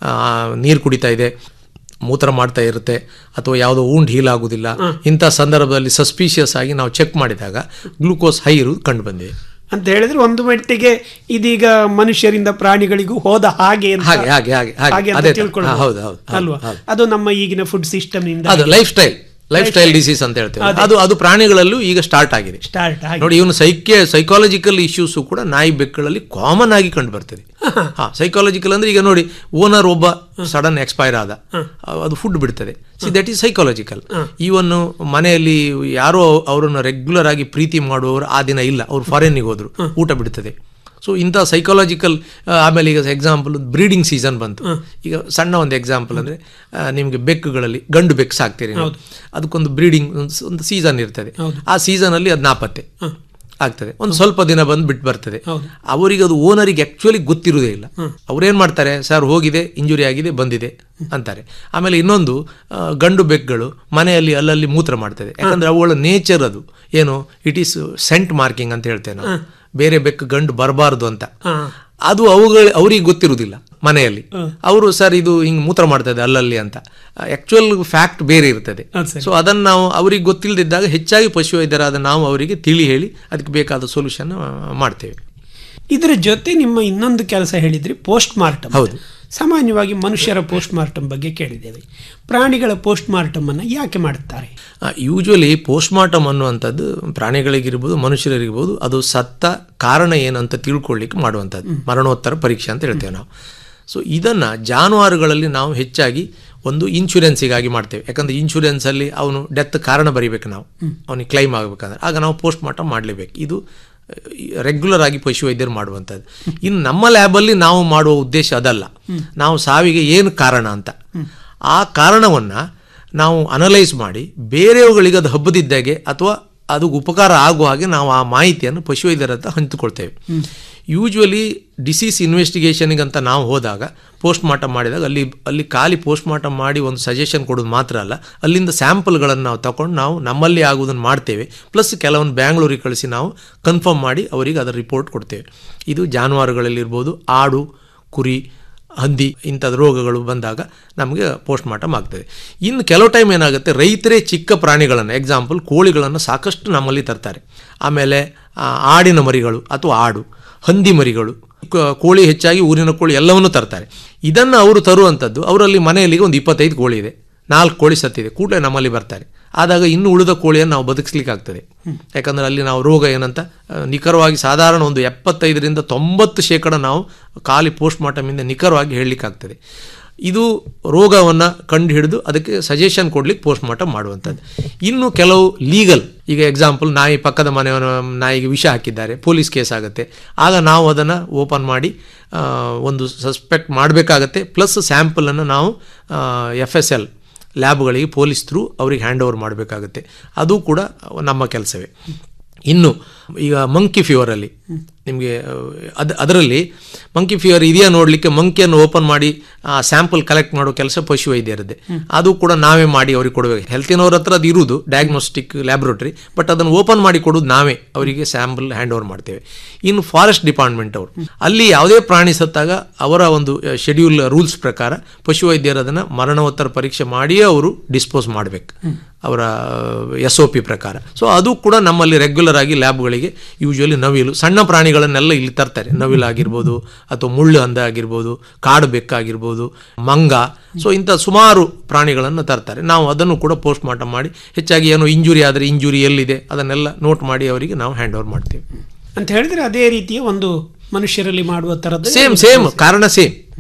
ನೀರು ಕುಡಿತಾ ಇದೆ ಮೂತ್ರ ಮಾಡ್ತಾ ಇರುತ್ತೆ ಅಥವಾ ಯಾವುದೋ ಊಂಡ್ ಹೀಲ್ ಆಗುದಿಲ್ಲ ಇಂಥ ಸಂದರ್ಭದಲ್ಲಿ ಸಸ್ಪಿಷಿಯಸ್ ಆಗಿ ನಾವು ಚೆಕ್ ಮಾಡಿದಾಗ ಗ್ಲೂಕೋಸ್ ಹೈ ಇರುವುದು ಕಂಡು ಬಂದಿದೆ ಅಂತ ಹೇಳಿದ್ರೆ ಒಂದು ಮಟ್ಟಿಗೆ ಇದೀಗ ಮನುಷ್ಯರಿಂದ ಪ್ರಾಣಿಗಳಿಗೂ ಹೋದ ಹಾಗೆ ಅಂತ ಹಾಗೆ ಹಾಗೆ ಹಾಗೆ ಹಾಗೆ ಹಾಗೆ ಅಂತ ಅದೇ ತರ. ತಿಳ್ಕೊಳ್ಬೋದು. ಹಾ, ಹೌದು, ಹೌದು, ಹೌದು, ಅಲ್ವಾ ಹೌದು. ಅದು ನಮ್ಮ ಈಗಿನ ಫುಡ್ ಸಿಸ್ಟಮ್ ನಿಂದ ಅದು lifestyle lifestyle disease ಅಂತ ಹೇಳ್ತೇವೆ ಅದು ಅದು ಪ್ರಾಣಿಗಳಲ್ಲೂ ಈಗ ಸ್ಟಾರ್ಟ್ ಆಗಿದೆ ಸ್ಟಾರ್ಟ್ ಆಗಿ ನೋಡಿ ಇವನು ಸೈಕ್ಯ ಸೈಕಾಲಜಿಕಲ್ ಇಶ್ಯೂಸ್ ಕೂಡ ನಾಯಿ ಬೆಕ್ಕಗಳಲ್ಲಿ ಕಾಮನ್ ಆಗಿ ಕಂಡು ಬರ್ತದೆ ಹಾ ಸೈಕಾಲಜಿಕಲ್ ಅಂದ್ರೆ ಈಗ ನೋಡಿ ಓನರ್ ಒಬ್ಬ ಸಡನ್ ಎಕ್ಸ್ಪೈರ್ ಆದ ಅದು ಫುಡ್ ಬಿಡ್ತದೆ see that is psychological even ಮನೆಯಲ್ಲಿ ಯಾರೋ ಅವರನ್ನು ರೆಗ್ಯುಲರ್ ಆಗಿ ಪ್ರೀತಿ ಮಾಡುವವರು ಆ ದಿನ ಇಲ್ಲ ಅವ್ರು ಫಾರಿನ್ನಿಗೆ ಹೋದ್ರು ಊಟ ಬಿಡ್ತದೆ ಸೊ ಇಂಥ ಸೈಕಾಲಜಿಕಲ್ ಆಮೇಲೆ ಈಗ ಎಕ್ಸಾಂಪಲ್ ಬ್ರೀಡಿಂಗ್ ಸೀಸನ್ ಬಂತು ಈಗ ಸಣ್ಣ ಒಂದು ಎಕ್ಸಾಂಪಲ್ ಅಂದರೆ ನಿಮಗೆ ಬೆಕ್ಕುಗಳಲ್ಲಿ ಗಂಡು ಬೆಕ್ಕು ಸಾಕ್ತೀರಿ ನೀವು. ಅದಕ್ಕೊಂದು ಬ್ರೀಡಿಂಗ್ ಒಂದು ಸೀಸನ್ ಇರ್ತದೆ ಆ ಸೀಸನಲ್ಲಿ ಅದು ನಾಪತ್ತೆ ಆಗ್ತದೆ ಒಂದು ಸ್ವಲ್ಪ ದಿನ ಬಂದು ಬಿಟ್ಟು ಬರ್ತದೆ ಅವರಿಗೆ ಅದು ಓನರಿಗೆ ಆಕ್ಚುಲಿ ಗೊತ್ತಿರುವುದೇ ಇಲ್ಲ ಅವ್ರೇನ್ ಮಾಡ್ತಾರೆ ಸರ್ ಹೋಗಿದೆ ಇಂಜುರಿ ಆಗಿದೆ ಬಂದಿದೆ ಅಂತಾರೆ ಆಮೇಲೆ ಇನ್ನೊಂದು ಆ, ಗಂಡು ಬೆಕ್ಕುಗಳು ಮನೆಯಲ್ಲಿ ಅಲ್ಲಲ್ಲಿ ಮೂತ್ರ ಮಾಡ್ತದೆ ಯಾಕಂದ್ರೆ ಅವುಗಳ ನೇಚರ್ ಅದು ಏನು ಇಟ್ ಈಸ್ ಸೆಂಟ್ ಮಾರ್ಕಿಂಗ್ ಅಂತ ಹೇಳ್ತೇವೆ ನಾವು ಬೇರೆ ಬೆಕ್ಕು ಗಂಡು ಬರಬಾರ್ದು ಅಂತ ಅದು ಅವುಗಳ ಅವರಿಗೆ ಗೊತ್ತಿರುವುದಿಲ್ಲ ಮನೆಯಲ್ಲಿ ಅವರು ಸರ್ ಇದು ಹಿಂಗೆ ಮೂತ್ರ ಮಾಡ್ತದೆ ಅಲ್ಲಲ್ಲಿ ಅಂತ ಆಕ್ಚುಯಲ್ ಫ್ಯಾಕ್ಟ್ ಬೇರೆ ಇರ್ತದೆ ಸೊ ಅದನ್ನು ನಾವು ಅವರಿಗೆ ಗೊತ್ತಿಲ್ಲದಿದ್ದಾಗ ಹೆಚ್ಚಾಗಿ ಪಶುವೈದ್ಯರಾದ ನಾವು ಅವರಿಗೆ ತಿಳಿ ಹೇಳಿ ಅದಕ್ಕೆ ಬೇಕಾದ ಸೊಲ್ಯೂಷನ್ ಮಾಡ್ತೇವೆ ಇದರ ಜೊತೆ ನಿಮ್ಮ ಇನ್ನೊಂದು ಕೆಲಸ ಹೇಳಿದ್ರಿ ಪೋಸ್ಟ್ ಮಾರ್ಟಮ್ ಹೌದು. ಸಾಮಾನ್ಯವಾಗಿ ಮನುಷ್ಯರ ಪೋಸ್ಟ್ ಮಾರ್ಟಮ್ ಬಗ್ಗೆ ಕೇಳಿದ್ದೇವೆ ಪ್ರಾಣಿಗಳ ಪೋಸ್ಟ್ ಮಾರ್ಟಮ್ ಅನ್ನ ಯಾಕೆ ಮಾಡುತ್ತಾರೆ ಯೂಶ್ವಲಿ ಪೋಸ್ಟ್ಮಾರ್ಟಮ್ ಅನ್ನುವಂಥದ್ದು ಪ್ರಾಣಿಗಳಿಗಿರ್ಬೋದು ಮನುಷ್ಯರಿಗಿರ್ಬೋದು ಅದು ಸತ್ತ ಕಾರಣ ಏನಂತ ತಿಳ್ಕೊಳ್ಳಿಕ್ಕೆ ಮಾಡುವಂಥದ್ದು ಮರಣೋತ್ತರ ಪರೀಕ್ಷೆ ಅಂತ ಹೇಳ್ತೇವೆ ನಾವು ಸೊ ಇದನ್ನು ಜಾನುವಾರುಗಳಲ್ಲಿ ನಾವು ಹೆಚ್ಚಾಗಿ ಒಂದು ಇನ್ಶೂರೆನ್ಸಿಗಾಗಿ ಮಾಡ್ತೇವೆ ಯಾಕಂದ್ರೆ ಇನ್ಶೂರೆನ್ಸಲ್ಲಿ ಅವನು ಡೆತ್ ಕಾರಣ ಬರೀಬೇಕು ನಾವು ಅವನಿಗೆ ಕ್ಲೈಮ್ ಆಗಬೇಕಂದ್ರೆ ಆಗ ನಾವು ಪೋಸ್ಟ್ ಮಾರ್ಟಮ್ ಮಾಡಲೇಬೇಕು ಇದು ರೆಗ್ಯುಲರ್ ಆಗಿ ಪಶುವೈದ್ಯರು ಮಾಡುವಂಥದ್ದು ಇನ್ನು ನಮ್ಮ ಲ್ಯಾಬಲ್ಲಿ ನಾವು ಮಾಡುವ ಉದ್ದೇಶ ಅದಲ್ಲ ನಾವು ಸಾವಿಗೆ ಏನು ಕಾರಣ ಅಂತ ಆ ಕಾರಣವನ್ನು ನಾವು ಅನಲೈಸ್ ಮಾಡಿ ಬೇರೆಯವುಗಳಿಗೆ ಅದು ಹಬ್ಬದಿದ್ದಾಗೆ ಅಥವಾ ಅದು ಉಪಕಾರ ಆಗುವ ಹಾಗೆ ನಾವು ಆ ಮಾಹಿತಿಯನ್ನು ಪಶುವೈದ್ಯರ ಹತ್ರ ಹಂಚಿಕೊಳ್ತೇವೆ ಯೂಶ್ವಲಿ ಡಿಸೀಸ್ ಇನ್ವೆಸ್ಟಿಗೇಷನಿಗೆ ಅಂತ ನಾವು ಹೋದಾಗ ಪೋಸ್ಟ್ ಮಾರ್ಟಮ್ ಮಾಡಿದಾಗ ಅಲ್ಲಿ ಅಲ್ಲಿ ಖಾಲಿ ಪೋಸ್ಟ್ ಮಾರ್ಟಮ್ ಮಾಡಿ ಒಂದು ಸಜೆಷನ್ ಕೊಡೋದು ಮಾತ್ರ ಅಲ್ಲ ಅಲ್ಲಿಂದ ಸ್ಯಾಂಪಲ್ಗಳನ್ನು ನಾವು ತಗೊಂಡು ನಾವು ನಮ್ಮಲ್ಲಿ ಆಗುವುದನ್ನು ಮಾಡ್ತೇವೆ ಪ್ಲಸ್ ಕೆಲವೊಂದು ಬ್ಯಾಂಗ್ಳೂರಿಗೆ ಕಳಿಸಿ ನಾವು ಕನ್ಫರ್ಮ್ ಮಾಡಿ ಅವರಿಗೆ ಅದರ ರಿಪೋರ್ಟ್ ಕೊಡ್ತೇವೆ ಇದು ಜಾನುವಾರುಗಳಲ್ಲಿರ್ಬೋದು ಆಡು ಕುರಿ ಹಂದಿ ಇಂಥದ್ದು ರೋಗಗಳು ಬಂದಾಗ ನಮಗೆ ಪೋಸ್ಟ್ ಮಾರ್ಟಮ್ ಆಗ್ತದೆ ಇನ್ನು ಕೆಲವು ಟೈಮ್ ಏನಾಗುತ್ತೆ ರೈತರೇ ಚಿಕ್ಕ ಪ್ರಾಣಿಗಳನ್ನು ಎಕ್ಸಾಂಪಲ್ ಕೋಳಿಗಳನ್ನು ಸಾಕಷ್ಟು ನಮ್ಮಲ್ಲಿ ತರ್ತಾರೆ ಆಮೇಲೆ ಆ, ಆಡಿನ ಮರಿಗಳು ಅಥವಾ ಆಡು ಹಂದಿ ಮರಿಗಳು ಕ- ಕೋಳಿ ಹೆಚ್ಚಾಗಿ ಊರಿನ ಕೋಳಿ ಎಲ್ಲವನ್ನೂ ತರ್ತಾರೆ ಇದನ್ನು ಅವರು ತರುವಂಥದ್ದು ಅವರಲ್ಲಿ ಮನೆಯಲ್ಲಿ ಒಂದು ಇಪ್ಪತ್ತೈದು ಕೋಳಿ ಇದೆ ನಾಲ್ಕು ಕೋಳಿ ಸತ್ತಿದೆ ಕೂಡಲೇ ನಮ್ಮಲ್ಲಿ ಬರ್ತಾರೆ ಆದಾಗ ಇನ್ನು ಉಳಿದ ಕೋಳಿಯನ್ನು ನಾವು ಬದುಕಿಸ್ಲಿಕ್ಕೆ ಆಗ್ತದೆ ಯಾಕಂದರೆ ಅಲ್ಲಿ ನಾವು ರೋಗ ಏನಂತ ಆ, ನಿಖರವಾಗಿ ಸಾಧಾರಣ ಒಂದು ಎಪ್ಪತ್ತೈದರಿಂದ ತೊಂಬತ್ತು ಶೇಕಡ ನಾವು ಖಾಲಿ ಪೋಸ್ಟ್ ಮಾರ್ಟಮಿಂದ ನಿಖರವಾಗಿ ಹೇಳಲಿಕ್ಕಾಗ್ತದೆ ಇದು ರೋಗವನ್ನು ಕಂಡು ಹಿಡಿದು ಅದಕ್ಕೆ ಸಜೆಷನ್ ಕೊಡ್ಲಿಕ್ಕೆ ಪೋಸ್ಟ್ ಮಾರ್ಟಮ್ ಮಾಡುವಂಥದ್ದು ಇನ್ನು ಕೆಲವು ಲೀಗಲ್ ಈಗ ಎಕ್ಸಾಂಪಲ್ ನಾಯಿ ಪಕ್ಕದ ಮನೆಯವನ ನಾಯಿಗೆ ವಿಷ ಹಾಕಿದ್ದಾರೆ ಪೊಲೀಸ್ ಕೇಸ್ ಆಗುತ್ತೆ ಆಗ ನಾವು ಅದನ್ನು ಓಪನ್ ಮಾಡಿ ಆ, ಒಂದು ಸಸ್ಪೆಕ್ಟ್ ಮಾಡಬೇಕಾಗತ್ತೆ ಪ್ಲಸ್ ಸ್ಯಾಂಪಲನ್ನು ನಾವು ಎಫ್ ಎಸ್ ಎಲ್ ಲ್ಯಾಬ್ಗಳಿಗೆ ಪೊಲೀಸ್ ಥ್ರೂ ಅವ್ರಿಗೆ ಹ್ಯಾಂಡ್ ಓವರ್ ಮಾಡಬೇಕಾಗುತ್ತೆ ಅದು ಕೂಡ ನಮ್ಮ ಕೆಲಸವೇ ಇನ್ನು ಈಗ ಮಂಕಿ ಫೀವರಲ್ಲಿ ನಿಮಗೆ ಅದು ಅದರಲ್ಲಿ ಮಂಕಿ ಫೀವರ್ ಇದೆಯಾ ನೋಡಲಿಕ್ಕೆ ಮಂಕಿಯನ್ನು ಓಪನ್ ಮಾಡಿ ಸ್ಯಾಂಪಲ್ ಕಲೆಕ್ಟ್ ಮಾಡೋ ಕೆಲಸ ಪಶುವೈದ್ಯರದ್ದೇ ಅದು ಕೂಡ ನಾವೇ ಮಾಡಿ ಅವ್ರಿಗೆ ಕೊಡಬೇಕು ಹೆಲ್ತಿನವ್ರ ಹತ್ರ ಅದು ಇರುವುದು ಡಯಾಗ್ನೋಸ್ಟಿಕ್ ಲ್ಯಾಬ್ರೋಟರಿ ಬಟ್ ಅದನ್ನು ಓಪನ್ ಮಾಡಿ ಕೊಡೋದು ನಾವೇ ಅವರಿಗೆ ಸ್ಯಾಂಪಲ್ ಹ್ಯಾಂಡ್ ಓವರ್ ಮಾಡ್ತೇವೆ ಇನ್ನು ಫಾರೆಸ್ಟ್ ಡಿಪಾರ್ಟ್ಮೆಂಟ್ ಅವರು ಅಲ್ಲಿ ಯಾವುದೇ ಪ್ರಾಣಿ ಸತ್ತಾಗ ಅವರ ಒಂದು ಶೆಡ್ಯೂಲ್ ರೂಲ್ಸ್ ಪ್ರಕಾರ ಪಶುವೈದ್ಯರು ಅದನ್ನು ಮರಣೋತ್ತರ ಪರೀಕ್ಷೆ ಮಾಡಿಯೇ ಅವರು ಡಿಸ್ಪೋಸ್ ಮಾಡಬೇಕು ಅವರ ಎಸ್ ಒ ಪಿ ಪ್ರಕಾರ ಸೊ ಅದು ಕೂಡ ನಮ್ಮಲ್ಲಿ ರೆಗ್ಯುಲರ್ ಆಗಿ ಲ್ಯಾಬ್ಗಳಿಗೆ ಯೂಶುವಲಿ ನವಿಲು ಸಣ್ಣ ಪ್ರಾಣಿಗಳನ್ನೆಲ್ಲ ಇಲ್ಲಿ ತರ್ತಾರೆ ನವಿಲಾಗಿರ್ಬೋದು ಅಥವಾ ಮುಳ್ಳು ಹಂದ ಆಗಿರ್ಬೋದು ಕಾಡು ಬೆಕ್ಕಾಗಿರ್ಬೋದು ಮಂಗ ಸೊ ಇಂಥ ಸುಮಾರು ಪ್ರಾಣಿಗಳನ್ನು ತರ್ತಾರೆ ನಾವು ಅದನ್ನು ಕೂಡ ಪೋಸ್ಟ್ ಮಾರ್ಟಮ್ ಮಾಡಿ ಹೆಚ್ಚಾಗಿ ಏನೋ ಇಂಜುರಿ ಆದರೆ ಇಂಜುರಿ ಎಲ್ಲಿದೆ ಅದನ್ನೆಲ್ಲ ನೋಟ್ ಮಾಡಿ ಅವರಿಗೆ ನಾವು ಹ್ಯಾಂಡ್ ಓವರ್ ಮಾಡ್ತೇವೆ ಅಂತ ಹೇಳಿದ್ರೆ ಅದೇ ರೀತಿಯ ಒಂದು ಮನುಷ್ಯರಲ್ಲಿ ಮಾಡುವ ತರದ ಸೇಮ್ ಸೇಮ್ ಕಾರಣ ಸೇಮ್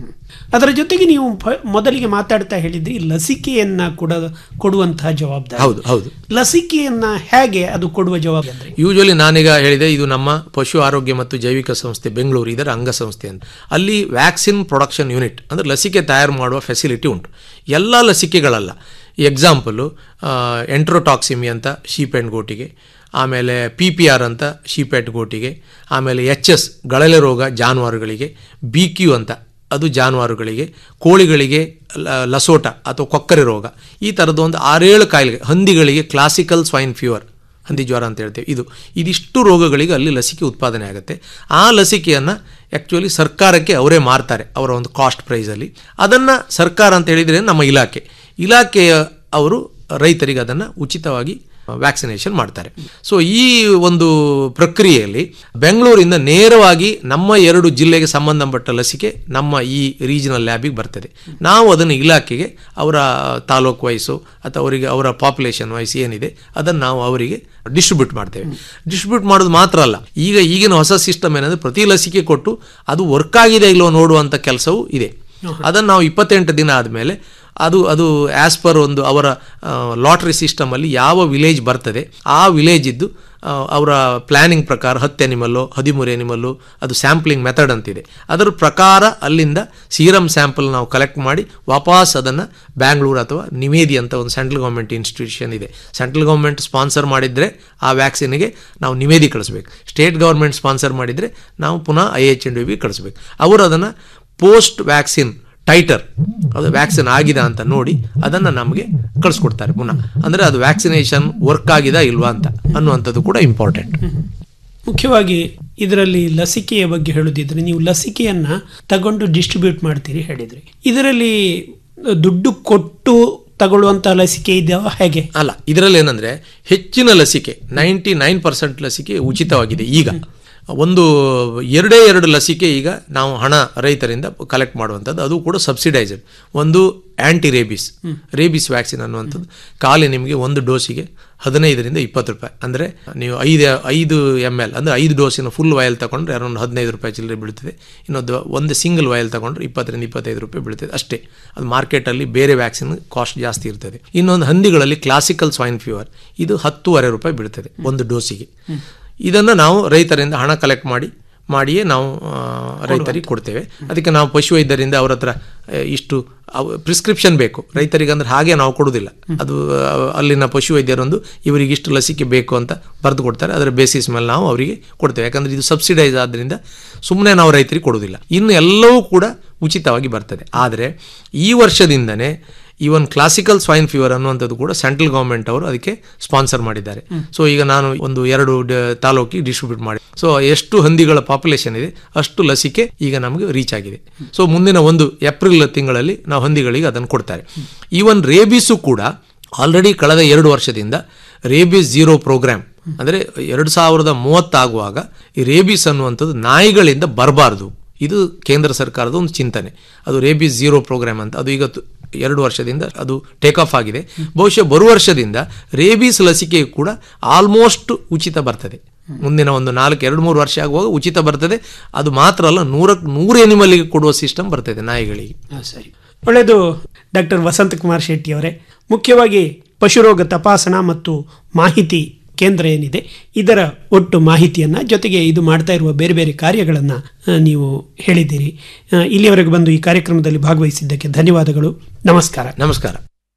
ಅದರ ಜೊತೆಗೆ ನೀವು ಪ- ಮೊದಲಿಗೆ ಮಾತಾಡ್ತಾ ಹೇಳಿದ್ರಿ ಲಸಿಕೆಯನ್ನ ಕೂಡ ಕೊಡುವಂತಹ ಜವಾಬ್ದಾರಿ ಹೌದು ಹೌದು ಲಸಿಕೆಯನ್ನ ಹೇಗೆ ಅದು ಕೊಡುವ ಜವಾಬ್ದಾರಿ ಯೂಶಲಿ ನಾನೀಗ ಹೇಳಿದೆ ಇದು ನಮ್ಮ ಪಶು ಆರೋಗ್ಯ ಮತ್ತು ಜೈವಿಕ ಸಂಸ್ಥೆ ಬೆಂಗಳೂರು ಇದರ ಅಂಗಸಂಸ್ಥೆ ಅಂತ ಅಲ್ಲಿ ವ್ಯಾಕ್ಸಿನ್ ಪ್ರೊಡಕ್ಷನ್ ಯೂನಿಟ್ ಅಂದರೆ ಲಸಿಕೆ ತಯಾರು ಮಾಡುವ ಫೆಸಿಲಿಟಿ ಉಂಟು ಎಲ್ಲ ಲಸಿಕೆಗಳಲ್ಲ ಎಕ್ಸಾಂಪಲು ಎಂಟ್ರೋಟಾಕ್ಸಿಮಿ ಅಂತ ಶೀಪ್ ಆ್ಯಂಡ್ ಗೋಟಿಗೆ ಆಮೇಲೆ ಪಿ ಪಿ ಆರ್ ಅಂತ ಶೀಪ್ ಆ್ಯಂಡ್ ಗೋಟಿಗೆ ಆಮೇಲೆ ಎಚ್ ಎಸ್ ಗಳಲೆ ರೋಗ ಜಾನುವಾರುಗಳಿಗೆ ಬಿ ಕ್ಯೂ ಅಂತ ಅದು ಜಾನುವಾರುಗಳಿಗೆ ಕೋಳಿಗಳಿಗೆ ಲ- ಲಸೋಟ ಅಥವಾ ಕೊಕ್ಕರೆ ರೋಗ ಈ ಥರದ್ದು ಒಂದು ಆರೇಳು ಕಾಯಿಲೆಗೆ ಹಂದಿಗಳಿಗೆ ಕ್ಲಾಸಿಕಲ್ ಸ್ವೈನ್ ಫೀವರ್ ಹಂದಿ ಜ್ವರ ಅಂತ ಹೇಳ್ತೇವೆ ಇದು ಇದಿಷ್ಟು ರೋಗಗಳಿಗೆ ಅಲ್ಲಿ ಲಸಿಕೆ ಉತ್ಪಾದನೆ ಆಗುತ್ತೆ ಆ ಲಸಿಕೆಯನ್ನು ಆ್ಯಕ್ಚುಲಿ ಸರ್ಕಾರಕ್ಕೆ ಅವರೇ ಮಾರ್ತಾರೆ ಅವರ ಒಂದು ಕಾಸ್ಟ್ ಪ್ರೈಸಲ್ಲಿ ಅದನ್ನು ಸರ್ಕಾರ ಅಂತ ಹೇಳಿದರೆ ನಮ್ಮ ಇಲಾಖೆ ಇಲಾಖೆಯ ಅವರು ರೈತರಿಗೆ ಅದನ್ನು ಉಚಿತವಾಗಿ ವ್ಯಾಕ್ಸಿನೇಷನ್ ಮಾಡ್ತಾರೆ ಸೊ ಈ ಒಂದು ಪ್ರಕ್ರಿಯೆಯಲ್ಲಿ ಬೆಂಗಳೂರಿಂದ ನೇರವಾಗಿ ನಮ್ಮ ಎರಡು ಜಿಲ್ಲೆಗೆ ಸಂಬಂಧಪಟ್ಟ ಲಸಿಕೆ ನಮ್ಮ ಈ ರೀಜನಲ್ ಲ್ಯಾಬಿಗೆ ಬರ್ತದೆ ನಾವು ಅದನ್ನು ಇಲಾಖೆಗೆ ಅವರ ತಾಲೂಕು ವಯಸ್ಸು ಅಥವಾ ಅವರಿಗೆ ಅವರ ಪಾಪ್ಯುಲೇಷನ್ ವಯಸ್ಸು ಏನಿದೆ ಅದನ್ನು ನಾವು ಅವರಿಗೆ ಡಿಸ್ಟ್ರಿಬ್ಯೂಟ್ ಮಾಡ್ತೇವೆ ಡಿಸ್ಟ್ರಿಬ್ಯೂಟ್ ಮಾಡೋದು ಮಾತ್ರ ಅಲ್ಲ ಈಗ ಈಗಿನ ಹೊಸ ಸಿಸ್ಟಮ್ ಏನಂದರೆ ಪ್ರತಿ ಲಸಿಕೆ ಕೊಟ್ಟು ಅದು ವರ್ಕ್ ಆಗಿದೆ ಇಲ್ಲೋ ನೋಡುವಂಥ ಕೆಲಸವೂ ಇದೆ ಅದನ್ನು ನಾವು ಇಪ್ಪತ್ತೆಂಟು ದಿನ ಆದಮೇಲೆ ಅದು ಅದು ಆ್ಯಸ್ ಪರ್ ಒಂದು ಅವರ ಲಾಟ್ರಿ ಸಿಸ್ಟಮಲ್ಲಿ ಯಾವ ವಿಲೇಜ್ ಬರ್ತದೆ ಆ ವಿಲೇಜಿದ್ದು ಆ, ಅವರ ಪ್ಲ್ಯಾನಿಂಗ್ ಪ್ರಕಾರ ಹತ್ತು ಎನಿಮಲ್ಲು ಹದಿಮೂರು ಎನಿಮಲ್ಲು ಅದು ಸ್ಯಾಂಪ್ಲಿಂಗ್ ಮೆಥಡ್ ಅಂತಿದೆ ಅದರ ಪ್ರಕಾರ ಅಲ್ಲಿಂದ ಸೀರಮ್ ಸ್ಯಾಂಪಲ್ ನಾವು ಕಲೆಕ್ಟ್ ಮಾಡಿ ವಾಪಸ್ ಅದನ್ನು ಬ್ಯಾಂಗ್ಳೂರು ಅಥವಾ ನಿವೇದಿ ಅಂತ ಒಂದು ಸೆಂಟ್ರಲ್ ಗೌರ್ಮೆಂಟ್ ಇನ್ಸ್ಟಿಟ್ಯೂಷನ್ ಇದೆ ಸೆಂಟ್ರಲ್ ಗೌರ್ಮೆಂಟ್ ಸ್ಪಾನ್ಸರ್ ಮಾಡಿದರೆ ಆ ವ್ಯಾಕ್ಸಿನ್ಗೆ ನಾವು ನಿವೇದಿ ಕಳಿಸ್ಬೇಕು ಸ್ಟೇಟ್ ಗೌರ್ಮೆಂಟ್ ಸ್ಪಾನ್ಸರ್ ಮಾಡಿದರೆ ನಾವು ಪುನಃ I H N D B ಕಳಿಸ್ಬೇಕು ಅವರು ಅದನ್ನು ಪೋಸ್ಟ್ ವ್ಯಾಕ್ಸಿನ್ ಟೈಟರ್ ಅದು ವ್ಯಾಕ್ಸಿನ್ ಆಗಿದೆ ಅಂತ ನೋಡಿ ಅದನ್ನು ನಮಗೆ ಕಳಿಸ್ಕೊಡ್ತಾರೆ ಪುನಃ ಅಂದರೆ ಅದು ವ್ಯಾಕ್ಸಿನೇಷನ್ ವರ್ಕ್ ಆಗಿದಾ ಇಲ್ವಾ ಅಂತ ಅನ್ನುವಂಥದ್ದು ಕೂಡ ಇಂಪಾರ್ಟೆಂಟ್ ಮುಖ್ಯವಾಗಿ ಇದರಲ್ಲಿ ಲಸಿಕೆಯ ಬಗ್ಗೆ ಹೇಳುದಿದ್ರೆ ನೀವು ಲಸಿಕೆಯನ್ನ ತಗೊಂಡು ಡಿಸ್ಟ್ರಿಬ್ಯೂಟ್ ಮಾಡ್ತೀರಿ ಹೇಳಿದ್ರಿ ಇದರಲ್ಲಿ ದುಡ್ಡು ಕೊಟ್ಟು ತಗೊಳ್ಳುವಂತ ಲಸಿಕೆ ಇದೆಯಾ ಹೇಗೆ ಅಲ್ಲ ಇದರಲ್ಲಿ ಏನಂದರೆ ಹೆಚ್ಚಿನ ಲಸಿಕೆ ನೈಂಟಿ ನೈನ್ ಪರ್ಸೆಂಟ್ ಲಸಿಕೆ ಉಚಿತವಾಗಿದೆ ಈಗ ಒಂದು ಎರಡೇ ಎರಡು ಲಸಿಕೆ ಈಗ ನಾವು ಹಣ ರೈತರಿಂದ ಕಲೆಕ್ಟ್ ಮಾಡುವಂಥದ್ದು ಅದು ಕೂಡ ಸಬ್ಸಿಡೈಸ್ಡ್ ಒಂದು ಆ್ಯಂಟಿ ರೇಬಿಸ್ ರೇಬಿಸ್ ವ್ಯಾಕ್ಸಿನ್ ಅನ್ನುವಂಥದ್ದು ಖಾಲಿ ನಿಮಗೆ ಒಂದು ಡೋಸಿಗೆ ಹದಿನೈದರಿಂದ ಇಪ್ಪತ್ತು ರೂಪಾಯಿ ಅಂದರೆ ನೀವು ಐದು ಐದು ಎಮ್ ಎಲ್ ಅಂದರೆ ಐದು ಡೋಸಿನ ಫುಲ್ ವಯಲ್ ತಗೊಂಡ್ರೆ ಅರೌಂಡ್ ಹದಿನೈದು ರೂಪಾಯಿ ಚಿಲ್ಲರೆ ಬೀಳ್ತದೆ ಇನ್ನೊಂದು ಒಂದು ಸಿಂಗಲ್ ವಯಲ್ ತಗೊಂಡ್ರೆ ಇಪ್ಪತ್ತರಿಂದ ಇಪ್ಪತ್ತೈದು ರೂಪಾಯಿ ಬೀಳ್ತದೆ ಅಷ್ಟೇ ಅದು ಮಾರ್ಕೆಟಲ್ಲಿ ಬೇರೆ ವ್ಯಾಕ್ಸಿನ್ ಕಾಸ್ಟ್ ಜಾಸ್ತಿ ಇರ್ತದೆ ಇನ್ನೊಂದು ಹಂದಿಗಳಲ್ಲಿ ಕ್ಲಾಸಿಕಲ್ ಸ್ವೈನ್ ಫೀವರ್ ಇದು ಹತ್ತೂವರೆ ರೂಪಾಯಿ ಬೀಳ್ತದೆ ಒಂದು ಡೋಸಿಗೆ ಇದನ್ನು ನಾವು ರೈತರಿಂದ ಹಣ ಕಲೆಕ್ಟ್ ಮಾಡಿ ಮಾಡಿಯೇ ನಾವು ಆ, ರೈತರಿಗೆ ಕೊಡ್ತೇವೆ ಅದಕ್ಕೆ ನಾವು ಪಶುವೈದ್ಯರಿಂದ ಅವ್ರ ಹತ್ರ ಆ, ಇಷ್ಟು ಪ್ರಿಸ್ಕ್ರಿಪ್ಷನ್ ಬೇಕು ರೈತರಿಗೆ ಅಂದ್ರೆ ಹಾಗೆ ನಾವು ಕೊಡೋದಿಲ್ಲ ಅದು ಆ, ಅಲ್ಲಿನ ಪಶುವೈದ್ಯರೊಂದು ಇವರಿಗೆ ಇಷ್ಟು ಲಸಿಕೆ ಬೇಕು ಅಂತ ಬರೆದು ಕೊಡ್ತಾರೆ ಅದರ ಬೇಸಿಸ್ ಮೇಲೆ ನಾವು ಅವರಿಗೆ ಕೊಡ್ತೇವೆ ಯಾಕಂದ್ರೆ ಇದು ಸಬ್ಸಿಡೈಸ್ ಆದ್ದರಿಂದ ಸುಮ್ಮನೆ ನಾವು ರೈತರಿಗೆ ಕೊಡೋದಿಲ್ಲ ಇನ್ನು ಎಲ್ಲವೂ ಕೂಡ ಉಚಿತವಾಗಿ ಬರ್ತದೆ ಆದರೆ ಈ ವರ್ಷದಿಂದನೇ ಈವನ್ ಕ್ಲಾಸಿಕಲ್ ಸ್ವೈನ್ ಫೀವರ್ ಅನ್ನುವಂಥದ್ದು ಕೂಡ ಸೆಂಟ್ರಲ್ ಗೌರ್ಮೆಂಟ್ ಅವರು ಅದಕ್ಕೆ ಸ್ಪಾನ್ಸರ್ ಮಾಡಿದ್ದಾರೆ ಸೊ ಈಗ ನಾನು ಒಂದು ಎರಡು ಡ- ತಾಲೂಕಿಗೆ ಡಿಸ್ಟ್ರಿಬ್ಯೂಟ್ ಮಾಡಿ ಸೊ ಎಷ್ಟು ಹಂದಿಗಳ ಪಾಪ್ಯುಲೇಷನ್ ಇದೆ ಅಷ್ಟು ಲಸಿಕೆ ಈಗ ನಮಗೆ ರೀಚ್ ಆಗಿದೆ ಸೊ ಮುಂದಿನ ಒಂದು ಏಪ್ರಿಲ್ ತಿಂಗಳಲ್ಲಿ ನಾವು ಹಂದಿಗಳಿಗೆ ಅದನ್ನು ಕೊಡ್ತಾರೆ ಈವನ್ ರೇಬಿಸು ಕೂಡ ಆಲ್ರೆಡಿ ಕಳೆದ ಎರಡು ವರ್ಷದಿಂದ ರೇಬಿಸ್ ಜೀರೋ ಪ್ರೋಗ್ರಾಮ್ ಅಂದರೆ ಎರಡು ಸಾವಿರದ ಮೂವತ್ತಾಗುವಾಗ ಈ ರೇಬಿಸ್ ಅನ್ನುವಂಥದ್ದು ನಾಯಿಗಳಿಂದ ಬರಬಾರ್ದು ಇದು ಕೇಂದ್ರ ಸರ್ಕಾರದ ಒಂದು ಚಿಂತನೆ ಅದು ರೇಬಿಸ್ ಜೀರೋ ಪ್ರೋಗ್ರಾಮ್ ಅಂತ ಅದು ಈಗ ತು- ಎರಡು ವರ್ಷದಿಂದ ಅದು ಟೇಕ್ ಆಫ್ ಆಗಿದೆ ಬಹುಶಃ ಬರುವ ವರ್ಷದಿಂದ ರೇಬೀಸ್ ಲಸಿಕೆ ಕೂಡ ಆಲ್ಮೋಸ್ಟ್ ಉಚಿತ ಬರ್ತದೆ ಮುಂದಿನ ಒಂದು ನಾಲ್ಕು ಎರಡು ಮೂರು ವರ್ಷ ಆಗುವಾಗ ಉಚಿತ ಬರ್ತದೆ ಅದು ಮಾತ್ರ ಅಲ್ಲ ನೂರಕ್ಕೆ ನೂರು ಎನಿಮಲ್ಗೆ ಕೊಡುವ ಸಿಸ್ಟಮ್ ಬರ್ತದೆ ನಾಯಿಗಳಿಗೆ ಹಾ, ಸರಿ ಒಳ್ಳೆಯದು ಡಾಕ್ಟರ್ ವಸಂತ ಕುಮಾರ್ ಶೆಟ್ಟಿ ಅವರೇ ಮುಖ್ಯವಾಗಿ ಪಶುರೋಗ ತಪಾಸಣಾ ಮತ್ತು ಮಾಹಿತಿ ಕೇಂದ್ರ ಏನಿದೆ ಇದರ ಒಟ್ಟು ಮಾಹಿತಿಯನ್ನ ಜೊತೆಗೆ ಇದು ಮಾಡ್ತಾ ಇರುವ ಬೇರೆ ಬೇರೆ ಕಾರ್ಯಗಳನ್ನ ಆ, ನೀವು ಹೇಳಿದ್ದೀರಿ ಆ, ಇಲ್ಲಿಯವರೆಗೆ ಬಂದು ಈ ಕಾರ್ಯಕ್ರಮದಲ್ಲಿ ಭಾಗವಹಿಸಿದ್ದಕ್ಕೆ ಧನ್ಯವಾದಗಳು ನಮಸ್ಕಾರ ನಮಸ್ಕಾರ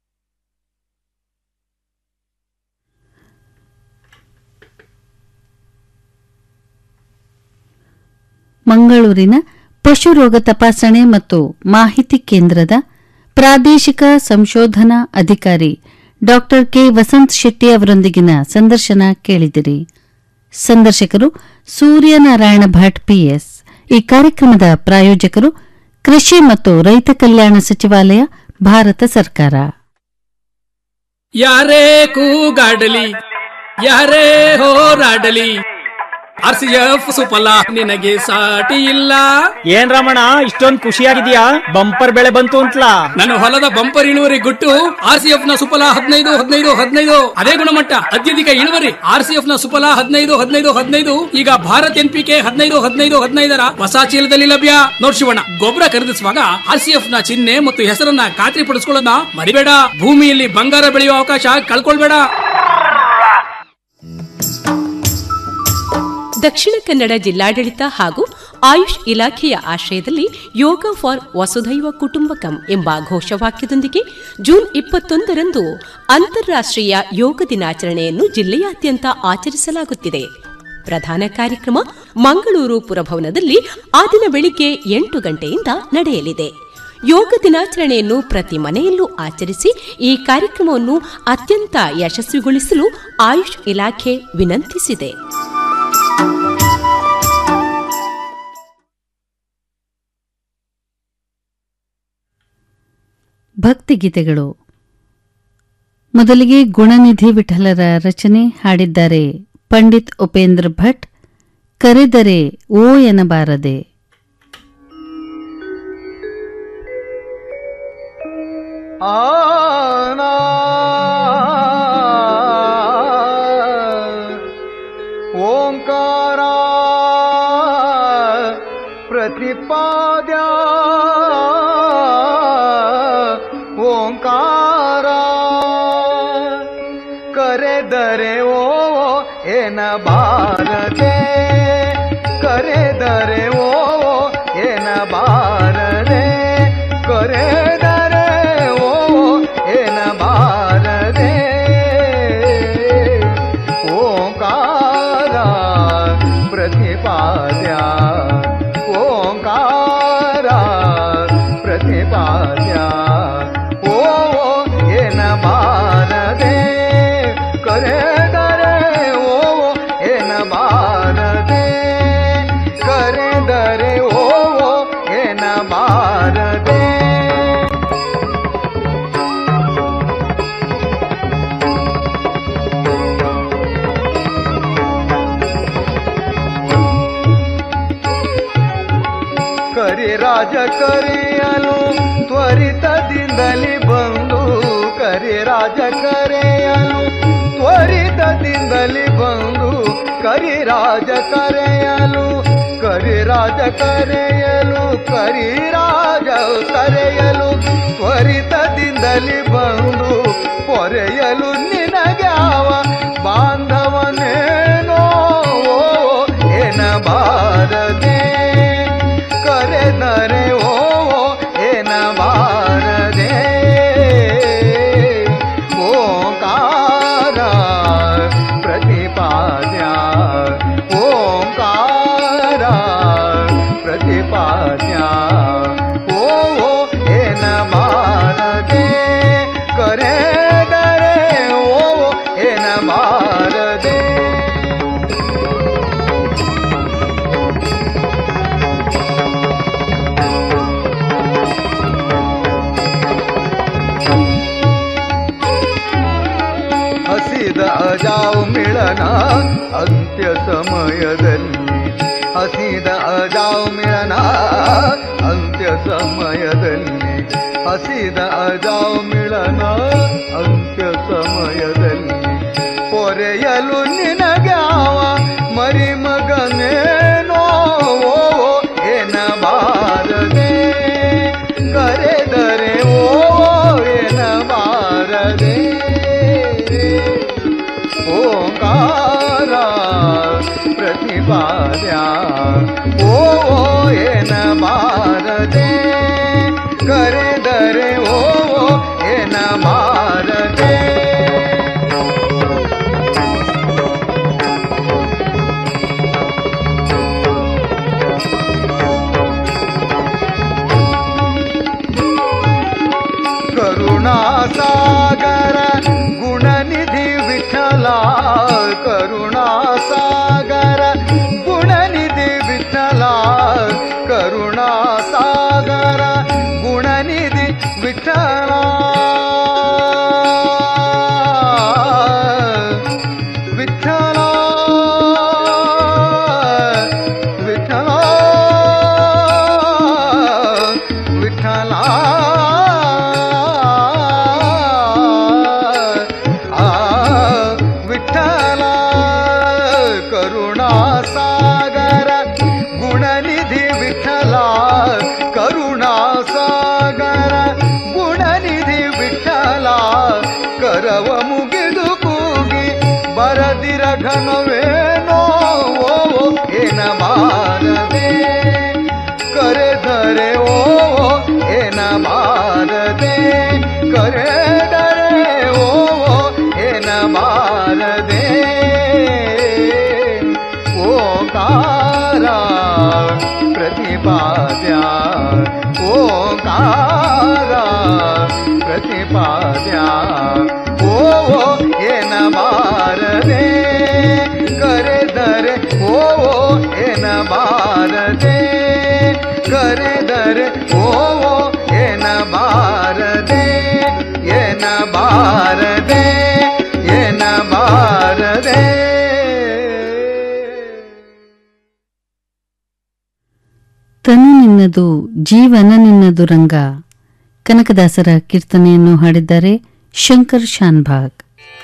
ಮಂಗಳೂರಿನ ಪಶು ರೋಗ ತಪಾಸಣೆ ಮತ್ತು ಮಾಹಿತಿ ಕೇಂದ್ರದ ಪ್ರಾದೇಶಿಕ ಸಂಶೋಧನಾ ಅಧಿಕಾರಿ ಡಾಕ್ಟರ್ ಕೆ ವಸಂತ್ ಶೆಟ್ಟಿ ಅವರೊಂದಿಗಿನ ಸಂದರ್ಶನ ಕೇಳಿದಿರಿ ಸಂದರ್ಶಕರು ಸೂರ್ಯನಾರಾಯಣ ಭಟ್ ಪಿಎಸ್ ಈ ಕಾರ್ಯಕ್ರಮದ ಪ್ರಾಯೋಜಕರು ಕೃಷಿ ಮತ್ತು ರೈತ ಕಲ್ಯಾಣ ಸಚಿವಾಲಯ ಭಾರತ ಸರ್ಕಾರ ಯಾರೇ ಕೂಗಾಡಲಿ ಯಾರೇ ಹೋರಾಡಲಿ ಆರ್ ಸಿ ಎಫ್ ಸುಫಲ ನಿನಗೆ ಸಾಟಿ ಇಲ್ಲ ಏನ್ ರಮಣ ಇಷ್ಟೊಂದ್ ಖುಷಿಯಾಗಿದ್ಯಾ ಬಂಪರ್ ಬೆಳೆ ಬಂತು ಅಂತ್ಲಾ ನನ್ನ ಹೊಲದ ಬಂಪರ್ ಇಳುವರಿ ಗುಟ್ಟು ಆರ್ ಸಿ ಎಫ್ ನ ಸುಫಲ ಹದಿನೈದು ಹದಿನೈದು ಹದಿನೈದು ಅದೇ ಗುಣಮಟ್ಟ ಅತ್ಯಧಿಕ ಇಳುವರಿ ಆರ್ ಸಿ ಎಫ್ ನ ಸುಫಲ ಹದಿನೈದು ಹದಿನೈದು ಹದಿನೈದು ಈಗ ಭಾರತ್ ಎನ್ ಪಿ ಕೆ ಹದಿನೈದು ಹದಿನೈದು ಹದಿನೈದರ ಹೊಸ ಚೀಲದಲ್ಲಿ ಲಭ್ಯ ನೋಡ್ ಶಿವಣ್ಣ ಗೊಬ್ಬರ ಖರೀದಿಸುವಾಗ ಆರ್ ಸಿ ಎಫ್ ನ ಚಿಹ್ನೆ ಮತ್ತು ಹೆಸರನ್ನ ಖಾತ್ರಿ ಪಡಿಸ್ಕೊಳ್ಳೋದನ್ನ ಮರಿಬೇಡ ಭೂಮಿಯಲ್ಲಿ ಬಂಗಾರ ಬೆಳೆಯುವ ಅವಕಾಶ ಕಳ್ಕೊಳ್ಬೇಡ ದಕ್ಷಿಣ ಕನ್ನಡ ಜಿಲ್ಲಾಡಳಿತ ಹಾಗೂ ಆಯುಷ್ ಇಲಾಖೆಯ ಆಶ್ರಯದಲ್ಲಿ ಯೋಗ ಫಾರ್ ವಸುಧೈವ ಕುಟುಂಬಕಂ ಎಂಬ ಘೋಷವಾಕ್ಯದೊಂದಿಗೆ ಜೂನ್ ಇಪ್ಪತ್ತೊಂದರಂದು ಅಂತಾರಾಷ್ಟ್ರೀಯ ಯೋಗ ದಿನಾಚರಣೆಯನ್ನು ಜಿಲ್ಲೆಯಾದ್ಯಂತ ಆಚರಿಸಲಾಗುತ್ತಿದೆ ಪ್ರಧಾನ ಕಾರ್ಯಕ್ರಮ ಮಂಗಳೂರು ಪುರಭವನದಲ್ಲಿ ಆ ದಿನ ಬೆಳಿಗ್ಗೆ ಎಂಟು ಗಂಟೆಯಿಂದ ನಡೆಯಲಿದೆ ಯೋಗ ದಿನಾಚರಣೆಯನ್ನು ಪ್ರತಿ ಮನೆಯಲ್ಲೂ ಆಚರಿಸಿ ಈ ಕಾರ್ಯಕ್ರಮವನ್ನು ಅತ್ಯಂತ ಯಶಸ್ವಿಗೊಳಿಸಲು ಆಯುಷ್ ಇಲಾಖೆ ವಿನಂತಿಸಿದೆ ಭಕ್ತಿಗೀತೆಗಳು ಮೊದಲಿಗೆ ಗುಣನಿಧಿ ವಿಠಲರ ರಚನೆ ಹಾಡಿದ್ದಾರೆ ಪಂಡಿತ್ ಉಪೇಂದ್ರ ಭಟ್ ಕರೆದರೆ ಓ ಎನ್ನಬಾರದೆ ಆನಾ ಓಂಕಾರ ಪ್ರತಿಪಾದ್ಯ ಓಂಕಾರ ಕರೆದರೆ ಓ ಎನ ಬಾರದೆ ಕರೆದರೆ ಓ ಎನ ಬಾರದೆ ಕರೆದರೆ ಓ ಎನ ಬಾರದೆ ಓಂಕಾರ ಪ್ರತಿಪಾದ್ಯ ಓಂಕಾರ ಪ್ರತಿಪಾದ್ಯ ಓ ಎನ ಬಾರದೆ ಕರೆದರೆ ಓ ಎನ ಬಾರದೆ ಕರೆದರೆ ಓ ಎನ ಬಾರದೆ ಕರಿರಾಜ ಕರೆಯಲು ತ್ವರಿತದಿಂದಲೇ ಬಂದು ಕರಿರಾಜ ಕರೆಯಲು ತ್ವರಿತದಿಂದಲೇ ಬಂದು ಕರಿರಾಜ ಕರೆಯಲು ಕರಿರಾಜ ಕರೆಯಲು ಕರಿರಾಜ ಕರೆಯಲು ತ್ವರಿತದಿಂದಲೇ ಬಂದು ಪೊರೆಯಲು ನಿನಗ್ಯಾವ ಬಾಂಧವನೇನೋ ಎನಬಾರದೆ ಕರೆದರೆ ಓ ಎನಬಾರದೆ ಓಂಕಾರ ಪ್ರತಿಪಾದ್ಯ ಓಂಕಾರ ಪ್ರತಿಪಾದ್ಯ ಓ ಎನಬಾರದೆ ಕರೆದರೆ ಓ ಎನಬಾರದೆ ಹಸಿದ ಅಜಾವ್ ಮಿಳನ ಅಂತ್ಯ ಸಮಯದಲ್ಲಿ ಹಸಿದ ಅಜಾವ್ ಮಿಳನ ಅಂತ್ಯ ಸಮಯದಲ್ಲಿ ಹಸಿದ ಅಜಾವ್ ಮಿಳನ ಅಂತ್ಯ ಸಮಯದಲ್ಲಿ ಪೊರೆಯಲು ನಿನಗ್ಯಾವ ಮರಿ ಮಗನೇನೋ ಎನಬಾರದೆ ಕರೆದರೆ ಓ ಎನಬಾರದೆ ಓಂಕಾರ ಪ್ರತಿಪಾದ್ಯ ಓ ಎನಬಾರದೆ ಕರೆದರೆ ಓ ಎನಬಾರದೆ ಕರುಣಾಸಾಗರ ಗುಣನಿಧಿ ವಿಠಲ ಕರುಣಾಸಾಗರ ಗುಣನಿಧಿ ವಿಠಲ ಕರುಣಾಸಾಗರ ಗುಣನಿಧಿ ವಿಠಲ ವಿಠಲ ಬರದಿರ ಘನವೇನೋ ಓ ಏನ ಬಾರದೆ ಕರೆದರೆ ಓ ಏನ ಬಾರದೆ ಕರೆದರೆ ಓ ಏನ ಬಾರದೆ ಓಂಕಾರ ಪ್ರತಿಪಾದ್ಯ ಓಂಕಾರ ಪ್ರತಿಪಾದ್ಯ ಓ ಏನ ಬಾರದೆ ಕರೆದರೆ ಓ ಏನ ಬಾರದೆ ಕರೆದರೆ ಓ ಏನ ಬಾರದೆ ಏನ ಬಾರದೆ ಏನ ಬಾರದೆ ತನು ನಿನ್ನದು ಜೀವನ ನಿನ್ನದು ರಂಗ ಕನಕದಾಸರ ಕೀರ್ತನೆಯನ್ನು ಹಾಡಿದ್ದಾರೆ ಶಂಕರ್ ಶಾನ್ಭಾಗ್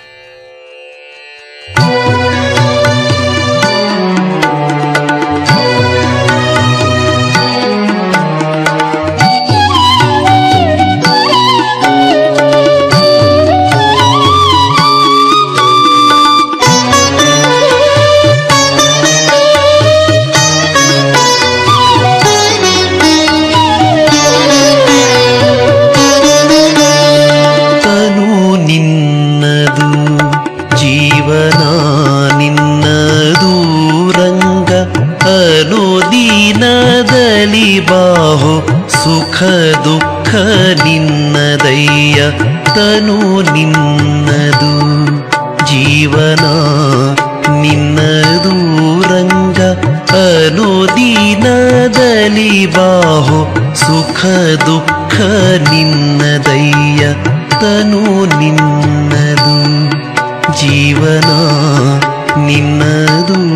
ತನು ನಿನ್ನದು ಜೀವನ ನಿನ್ನದು ರಂಗ ಅನುದೀನದಲ್ಲಿ ಬಾಹು ಸುಖ ದುಃಖ ನಿನ್ನದಯ್ಯ ತನು ನಿನ್ನದು ಜೀವನ ನಿನ್ನದು ರಂಗ ಅನುದೀನದಲ್ಲಿ ಬಾಹು ಸುಖ ದುಃಖ ನಿನ್ನದಯ್ಯ ತನು ನಿನ್ನದು ಜೀವನ ನಿನ್ನದು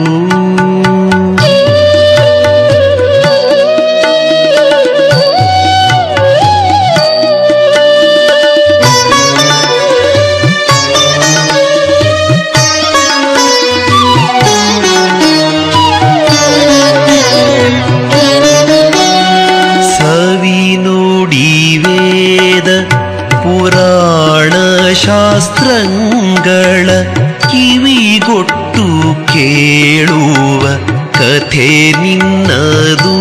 ಸವಿ ನುಡಿ ವೇದ ಪುರಾಣ ಶಾಸ್ತ್ರಗಳ ಕಿವಿಗೊಟ್ಟು ಕೇಳುವ ಕಥೆ ನಿನ್ನದು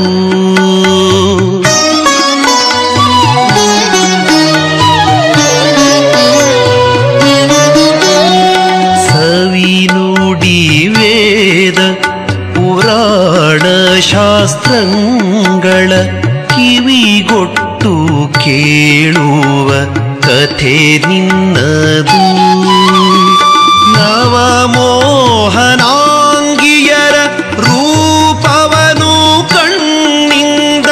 ಸವಿ ನುಡಿ ವೇದ ಪುರಾಣ ಶಾಸ್ತ್ರಗಳ ಕಿವಿಗೊಟ್ಟು ಕೇಳುವ ಕಥೆ ನಿನ್ನದು ನವಮೋಹನಾಂಗಿಯರ ರೂಪವನು ಕಣ್ಣಿಂದ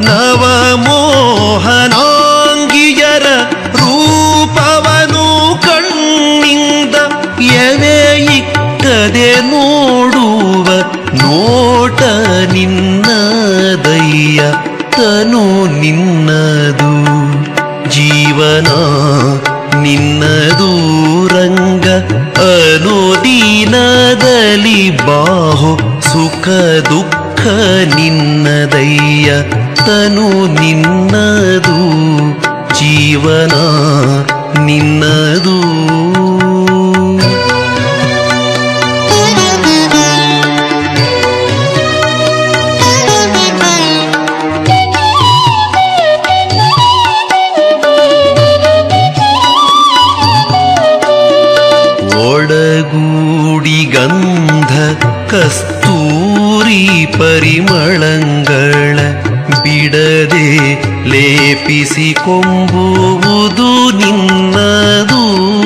ನವಮೋಹನಾಂಗಿಯರ ರೂಪವನು ಕಣ್ಣಿಂದ ಎವೆ ಇಕ್ಕದೆ ನೋಡುವ ನೋಟ ನಿನ್ನದಯ್ಯ ತನು ನಿನ್ನದು ಜೀವನ ನಿನ್ನದು ರಂಗ ಅನುದೀನದಲ್ಲಿ ಬಾಹು ಸುಖ ದುಃಖ ನಿನ್ನದಯ್ಯ ತನು ನಿನ್ನದು ಜೀವನ ನಿನ್ನದು ಒಡಗೂಡಿ ಗಂಧ ಕಸ್ತೂರಿ ಪರಿಮಳಂಗಳ ಬಿಡದೆ ಲೇಪಿಸಿ ಕೊಂಬುವುದು ನಿನ್ನದು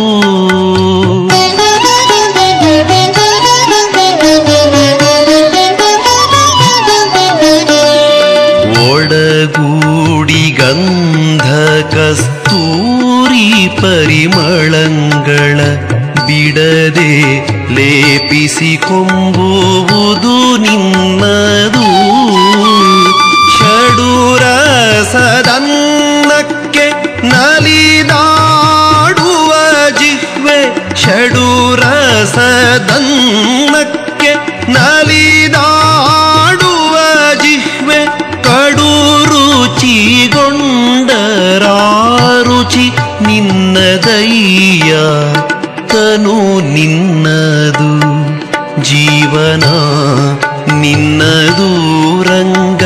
ಒಡಗೂಡಿ ಗಂಧ ಕಸ್ತೂರಿ ಪರಿಮಳಂಗಳ ಬಿಡದೆ ಲೇಪಿಸಿ ಕೊಂಬುವುದು ನಿನ್ನದು ಷಡೂರಸದನ್ನಕ್ಕೆ ನಲಿದಾಡುವ ಜಿಹ್ವೆ ಷಡೂರಸದನ್ನಕ್ಕೆ ನಲಿದಾಡುವ ಜಿಹ್ವೆ ಕಡು ರುಚಿಗೊಂಡರಾರುಚಿ ನಿನ್ನದಯ್ಯ ತನು ನಿನ್ನದು ಜೀವನ ನಿನ್ನದು ರಂಗ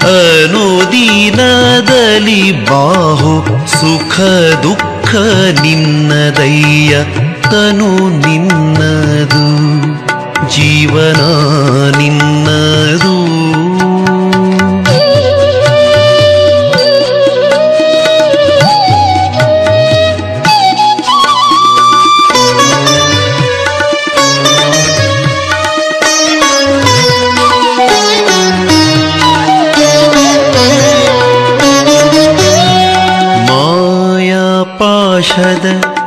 ಅನುದಿನದಲ್ಲಿ ಬಾಹು ಸುಖ ದುಃಖ ನಿನ್ನದಯ್ಯ ತನು ನಿನ್ನದು ಜೀವನ ನಿನ್ನದು ಮಾಯಾ ಪಾಶದ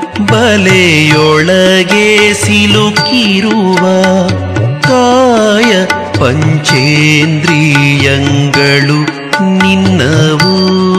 ಬಲೆಯೊಳಗೆ ಸಿಲುಕಿರುವ ಕಾಯ ಪಂಚೇಂದ್ರಿಯಂಗಳು ನಿನ್ನವು